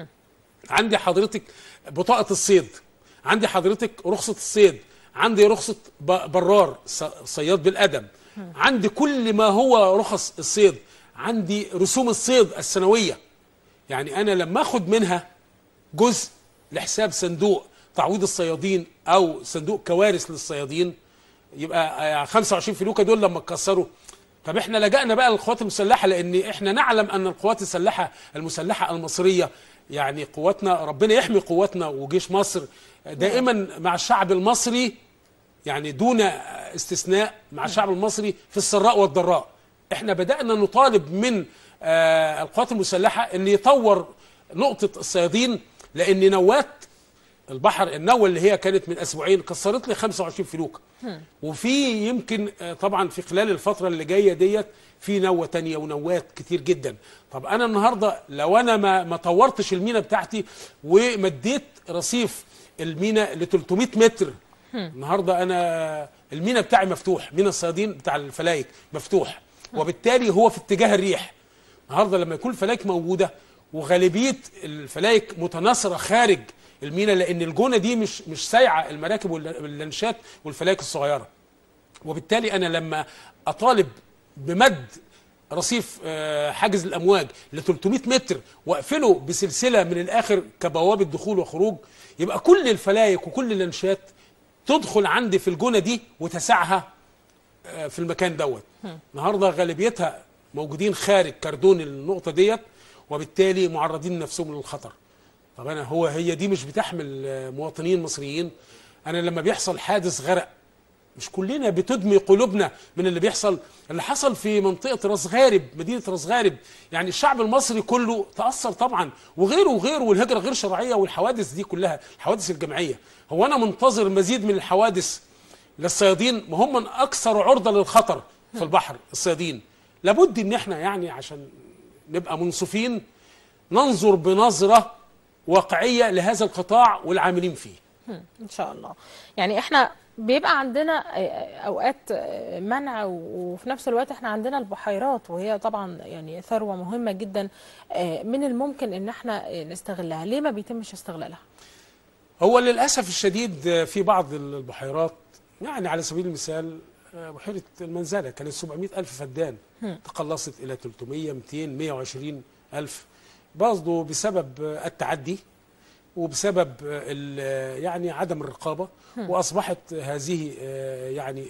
عندي حضرتك بطاقه الصيد عندي حضرتك رخصه الصيد عندي رخصه ب- برار ص- صياد بالادم عندي كل ما هو رخص الصيد عندي رسوم الصيد السنويه يعني انا لما اخد منها جزء لحساب صندوق تعويض الصيادين او صندوق كوارث للصيادين يبقى آه، 25 فلوكه دول لما اتكسروا طب احنا لجأنا بقى للقوات المسلحه لان احنا نعلم ان القوات المسلحه المسلحه المصريه يعني قواتنا ربنا يحمي قواتنا وجيش مصر دائما مع الشعب المصري يعني دون استثناء مع الشعب المصري في السراء والضراء احنا بدأنا نطالب من آه، القوات المسلحة ان يطور نقطة الصيادين لان نوات البحر النوة اللي هي كانت من اسبوعين كسرت لي 25 فلوكة وفي يمكن آه، طبعا في خلال الفترة اللي جاية ديت في نوة تانية ونوات كتير جدا طب انا النهاردة لو انا ما ما طورتش المينا بتاعتي ومديت رصيف المينا ل 300 متر النهارده انا المينا بتاعي مفتوح مينا الصيادين بتاع الفلايك مفتوح وبالتالي هو في اتجاه الريح النهارده لما يكون الفلايك موجوده وغالبيه الفلايك متناثره خارج المينا لان الجونه دي مش مش سايعه المراكب والل- واللانشات والفلايك الصغيره وبالتالي انا لما اطالب بمد رصيف آه، حاجز الامواج ل 300 متر واقفله بسلسله من الاخر كبوابه دخول وخروج يبقى كل الفلايك وكل اللانشات تدخل عندي في الجونه دي وتسعها آه، في المكان دوت النهارده غالبيتها موجودين خارج كردون النقطه ديت وبالتالي معرضين نفسهم للخطر طب انا هو هي دي مش بتحمل آه، مواطنين مصريين انا لما بيحصل حادث غرق مش كلنا بتدمي قلوبنا من اللي بيحصل اللي حصل في منطقة راس غارب مدينة راس غارب يعني الشعب المصري كله تأثر طبعا وغيره وغيره والهجرة غير شرعية والحوادث دي كلها الحوادث الجماعية هو أنا منتظر مزيد من الحوادث للصيادين ما هم من أكثر عرضة للخطر في البحر الصيادين لابد إن احنا يعني عشان نبقى منصفين ننظر بنظرة واقعية لهذا القطاع والعاملين فيه ان شاء الله يعني احنا بيبقى عندنا اوقات منع وفي نفس الوقت احنا عندنا البحيرات وهي طبعا يعني ثروه مهمه جدا من الممكن ان احنا نستغلها ليه ما بيتمش استغلالها هو للاسف الشديد في بعض البحيرات يعني على سبيل المثال بحيره المنزله كانت 700 الف فدان تقلصت الى 300 200 120 الف برضه بسبب التعدي وبسبب ال- يعني عدم الرقابه واصبحت هذه آه، يعني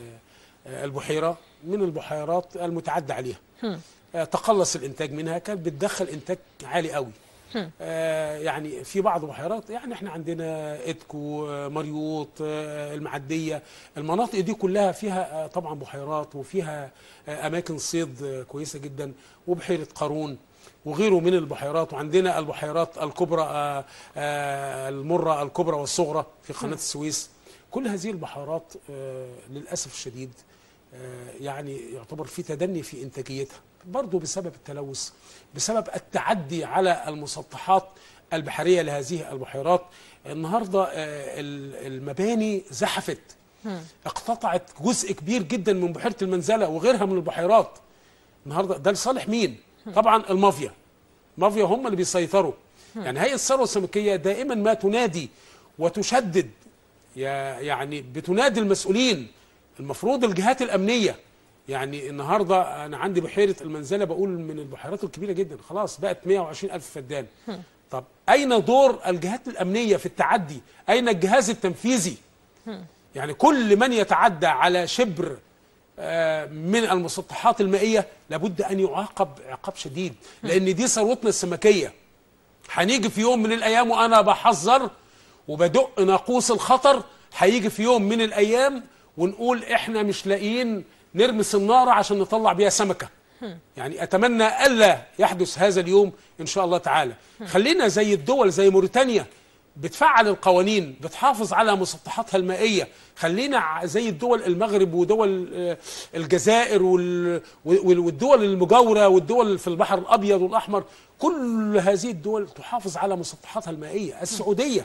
آه، البحيره من البحيرات المتعدى عليها آه، تقلص الانتاج منها كانت بتدخل انتاج عالي قوي آه، يعني في بعض البحيرات يعني احنا عندنا ادكو آه، مريوط آه، المعديه المناطق دي كلها فيها آه، طبعا بحيرات وفيها آه، اماكن صيد آه، كويسه جدا وبحيره قارون وغيره من البحيرات وعندنا البحيرات الكبرى آه، آه، المره الكبرى والصغرى في قناه السويس كل هذه البحيرات آه، للاسف الشديد آه، يعني يعتبر في تدني في انتاجيتها برضه بسبب التلوث بسبب التعدي على المسطحات البحريه لهذه البحيرات النهارده آه، ال- المباني زحفت اقتطعت جزء كبير جدا من بحيره المنزله وغيرها من البحيرات النهارده ده لصالح مين؟ طبعا المافيا المافيا هم اللي بيسيطروا يعني هيئه الثروه السمكيه دائما ما تنادي وتشدد يا- يعني بتنادي المسؤولين المفروض الجهات الامنيه يعني النهارده انا عندي بحيره المنزله بقول من البحيرات الكبيره جدا خلاص بقت 120 الف فدان طب اين دور الجهات الامنيه في التعدي اين الجهاز التنفيذي يعني كل من يتعدى على شبر آه، من المسطحات المائيه لابد ان يعاقب عقاب شديد لان دي ثروتنا السمكيه هنيجي في يوم من الايام وانا بحذر وبدق ناقوس الخطر هيجي في يوم من الايام ونقول احنا مش لاقيين نرمي النار عشان نطلع بيها سمكه يعني اتمنى الا يحدث هذا اليوم ان شاء الله تعالى خلينا زي الدول زي موريتانيا بتفعل القوانين بتحافظ على مسطحاتها المائيه خلينا ع- زي الدول المغرب ودول آه، الجزائر وال- وال- والدول المجاوره والدول في البحر الابيض والاحمر كل هذه الدول تحافظ على مسطحاتها المائيه السعوديه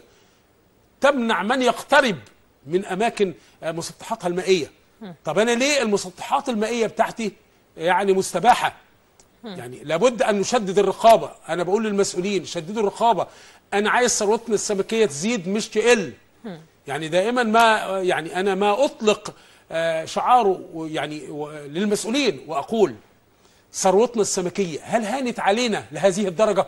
تمنع من يقترب من اماكن آه، مسطحاتها المائيه طب انا ليه المسطحات المائيه بتاعتي يعني مستباحه يعني لابد ان نشدد الرقابه انا بقول للمسؤولين شددوا الرقابه انا عايز ثروتنا السمكيه تزيد مش تقل يعني دائما ما يعني انا ما اطلق آه، شعاره يعني و- للمسؤولين واقول ثروتنا السمكيه هل هانت علينا لهذه الدرجه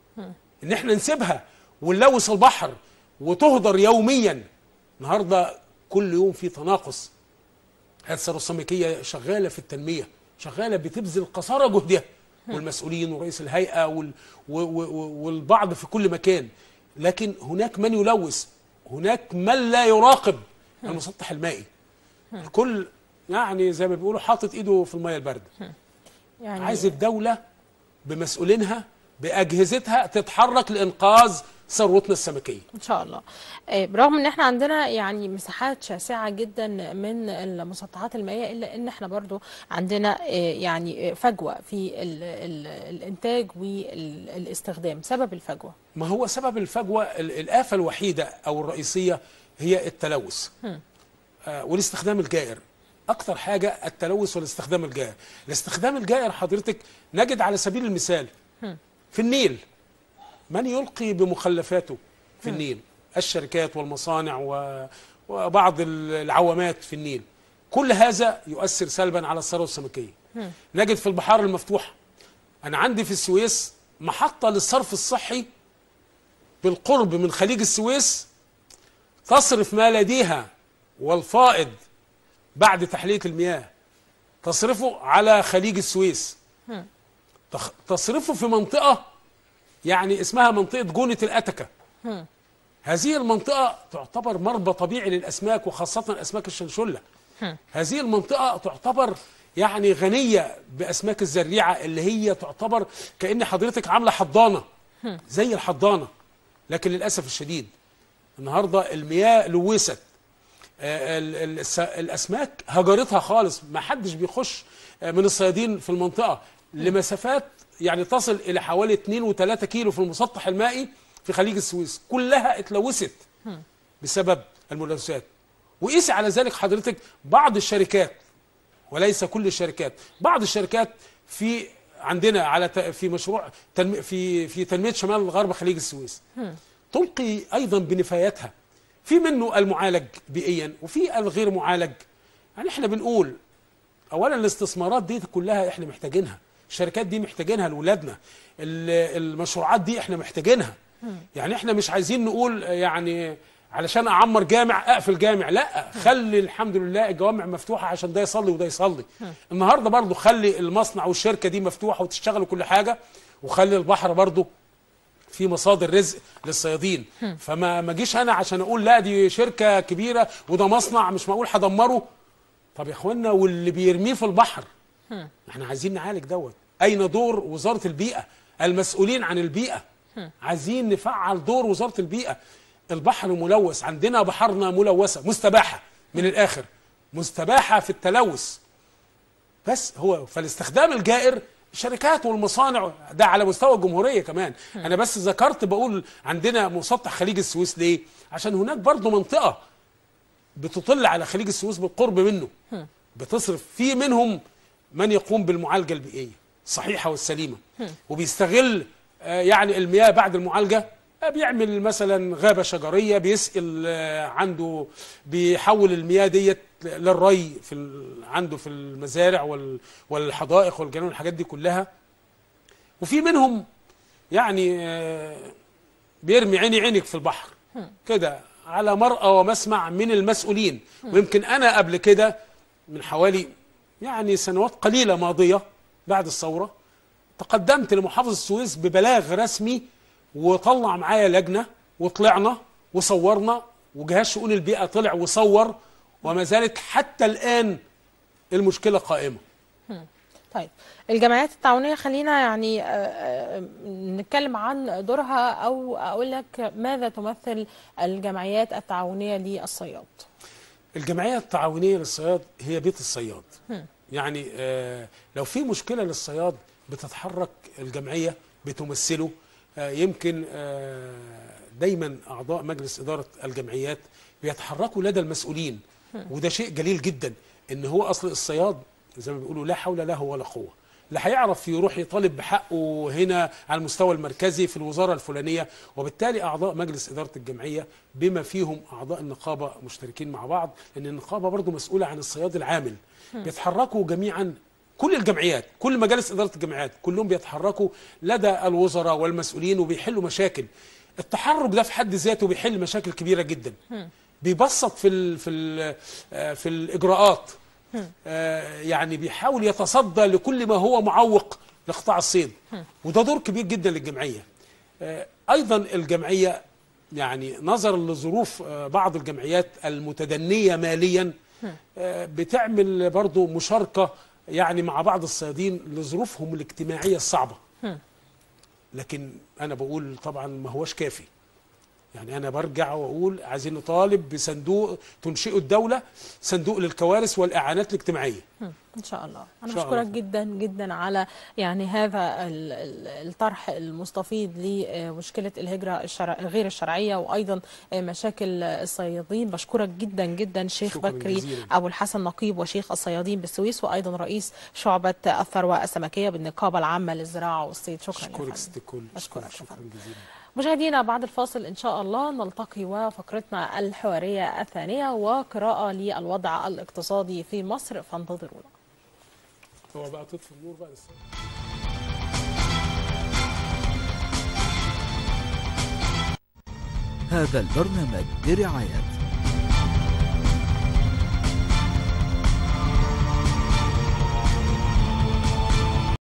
ان احنا نسيبها ونلوث البحر وتهدر يوميا النهارده كل يوم في تناقص هذه الثروه السمكيه شغاله في التنميه شغاله بتبذل قصارى جهدها والمسؤولين ورئيس الهيئه وال و- و- و- والبعض في كل مكان لكن هناك من يلوث هناك من لا يراقب المسطح المائي الكل يعني زي ما بيقولوا حاطط ايده في الميه البارده يعني عايز الدوله بمسؤولينها باجهزتها تتحرك لانقاذ ثروتنا السمكيه ان شاء الله آه، برغم ان احنا عندنا يعني مساحات شاسعه جدا من المسطحات المائيه الا ان احنا برضو عندنا آه، يعني آه، فجوه في ال ال الانتاج والاستخدام سبب الفجوه ما هو سبب الفجوه ال- الافه الوحيده او الرئيسيه هي التلوث آه والاستخدام الجائر اكتر حاجه التلوث والاستخدام الجائر الاستخدام الجائر حضرتك نجد على سبيل المثال في النيل من يلقي بمخلفاته في النيل الشركات والمصانع و- وبعض ال- العوامات في النيل كل هذا يؤثر سلبا على الثروه السمكيه نجد في البحار المفتوحه انا عندي في السويس محطه للصرف الصحي بالقرب من خليج السويس تصرف ما لديها والفائض بعد تحليه المياه تصرفه على خليج السويس تخ- تصرفه في منطقه يعني اسمها منطقه جونه الاتكه هذه المنطقه تعتبر مربى طبيعي للاسماك وخاصه اسماك الشنشله هذه المنطقه تعتبر يعني غنيه باسماك الزريعه اللي هي تعتبر كان حضرتك عامله حضانه زي الحضانه لكن للاسف الشديد النهارده المياه لوثت آه، ال- ال- الس- الاسماك هجرتها خالص ما حدش بيخش آه، من الصيادين في المنطقه لمسافات يعني تصل الى حوالي 2 و3 كيلو في المسطح المائي في خليج السويس كلها اتلوثت بسبب الملوثات وقيسي على ذلك حضرتك بعض الشركات وليس كل الشركات بعض الشركات في عندنا على ت- في مشروع تنمي في في تنميه شمال غرب خليج السويس تلقي ايضا بنفاياتها في منه المعالج بيئيا وفي الغير معالج يعني احنا بنقول اولا الاستثمارات دي كلها احنا محتاجينها الشركات دي محتاجينها لاولادنا ال- المشروعات دي احنا محتاجينها يعني احنا مش عايزين نقول يعني علشان اعمر جامع اقفل جامع لا خلي الحمد لله الجوامع مفتوحه عشان ده يصلي وده يصلي النهارده برضو خلي المصنع والشركه دي مفتوحه وتشتغل كل حاجه وخلي البحر برضو في مصادر رزق للصيادين فما ما جيش انا عشان اقول لا دي شركه كبيره وده مصنع مش معقول هدمره طب يا اخوانا واللي بيرميه في البحر احنا عايزين نعالج دوت اين دور وزاره البيئه المسؤولين عن البيئه عايزين نفعل دور وزاره البيئه البحر ملوث عندنا بحرنا ملوثه مستباحه من الاخر مستباحه في التلوث بس هو فالاستخدام الجائر الشركات والمصانع ده على مستوى الجمهوريه كمان انا بس ذكرت بقول عندنا مسطح خليج السويس ليه عشان هناك برضو منطقه بتطل على خليج السويس بالقرب منه بتصرف في منهم من يقوم بالمعالجه البيئيه الصحيحه والسليمه وبيستغل آه، يعني المياه بعد المعالجه آه، بيعمل مثلا غابه شجريه بيسقل آه، عنده بيحول المياه ديت للري في ال- عنده في المزارع وال- والحدائق والجنان والحاجات دي كلها وفي منهم يعني آه، بيرمي عيني عينك في البحر كده على مرأى ومسمع من المسؤولين ويمكن انا قبل كده من حوالي يعني سنوات قليله ماضيه بعد الثوره تقدمت لمحافظ السويس ببلاغ رسمي وطلع معايا لجنه وطلعنا وصورنا وجهاز شؤون البيئه طلع وصور وما زالت حتى الان المشكله قائمه طيب الجمعيات التعاونية خلينا يعني آه، آه، نتكلم عن دورها أو أقول لك ماذا تمثل الجمعيات التعاونية للصياد الجمعيه التعاونيه للصياد هي بيت الصياد يعني آه لو في مشكله للصياد بتتحرك الجمعيه بتمثله آه يمكن آه دايما اعضاء مجلس اداره الجمعيات بيتحركوا لدى المسؤولين وده شيء جليل جدا ان هو اصل الصياد زي ما بيقولوا لا حول له ولا قوه لا هيعرف يروح يطالب بحقه هنا على المستوى المركزي في الوزاره الفلانيه وبالتالي اعضاء مجلس اداره الجمعيه بما فيهم اعضاء النقابه مشتركين مع بعض لان النقابه برضو مسؤوله عن الصياد العامل بيتحركوا جميعا كل الجمعيات كل مجالس اداره الجمعيات كلهم بيتحركوا لدى الوزراء والمسؤولين وبيحلوا مشاكل التحرك ده في حد ذاته بيحل مشاكل كبيره جدا بيبسط في ال في ال آه، في الاجراءات آه، يعني بيحاول يتصدى لكل ما هو معوق لقطاع الصيد وده دور كبير جدا للجمعيه آه، ايضا الجمعيه يعني نظرا لظروف آه، بعض الجمعيات المتدنيه ماليا آه، بتعمل برضو مشاركه يعني مع بعض الصيادين لظروفهم الاجتماعيه الصعبه لكن انا بقول طبعا ما هوش كافي يعني انا برجع واقول عايزين نطالب بصندوق تنشئه الدوله صندوق للكوارث والاعانات الاجتماعيه ان شاء الله انا إن شاء بشكرك الله. جدا جدا على يعني هذا ال- ال- الطرح المستفيض لمشكله الهجره الشرع غير الشرعيه وايضا مشاكل الصيادين بشكرك جدا جدا شيخ شكراً بكري جزيلاً. ابو الحسن نقيب وشيخ الصيادين بالسويس وايضا رئيس شعبه الثروه السمكيه بالنقابه العامه للزراعه والصيد شكرا يا اشكرك فندم. ست الكل أشكرك اشكرك شكرا شكراً. جزيلا مشاهدينا بعد الفاصل إن شاء الله نلتقي وفقرتنا الحوارية الثانية وقراءة للوضع الاقتصادي في مصر فانتظرونا هو بقى تطفي النور بقى لسه هذا البرنامج برعاية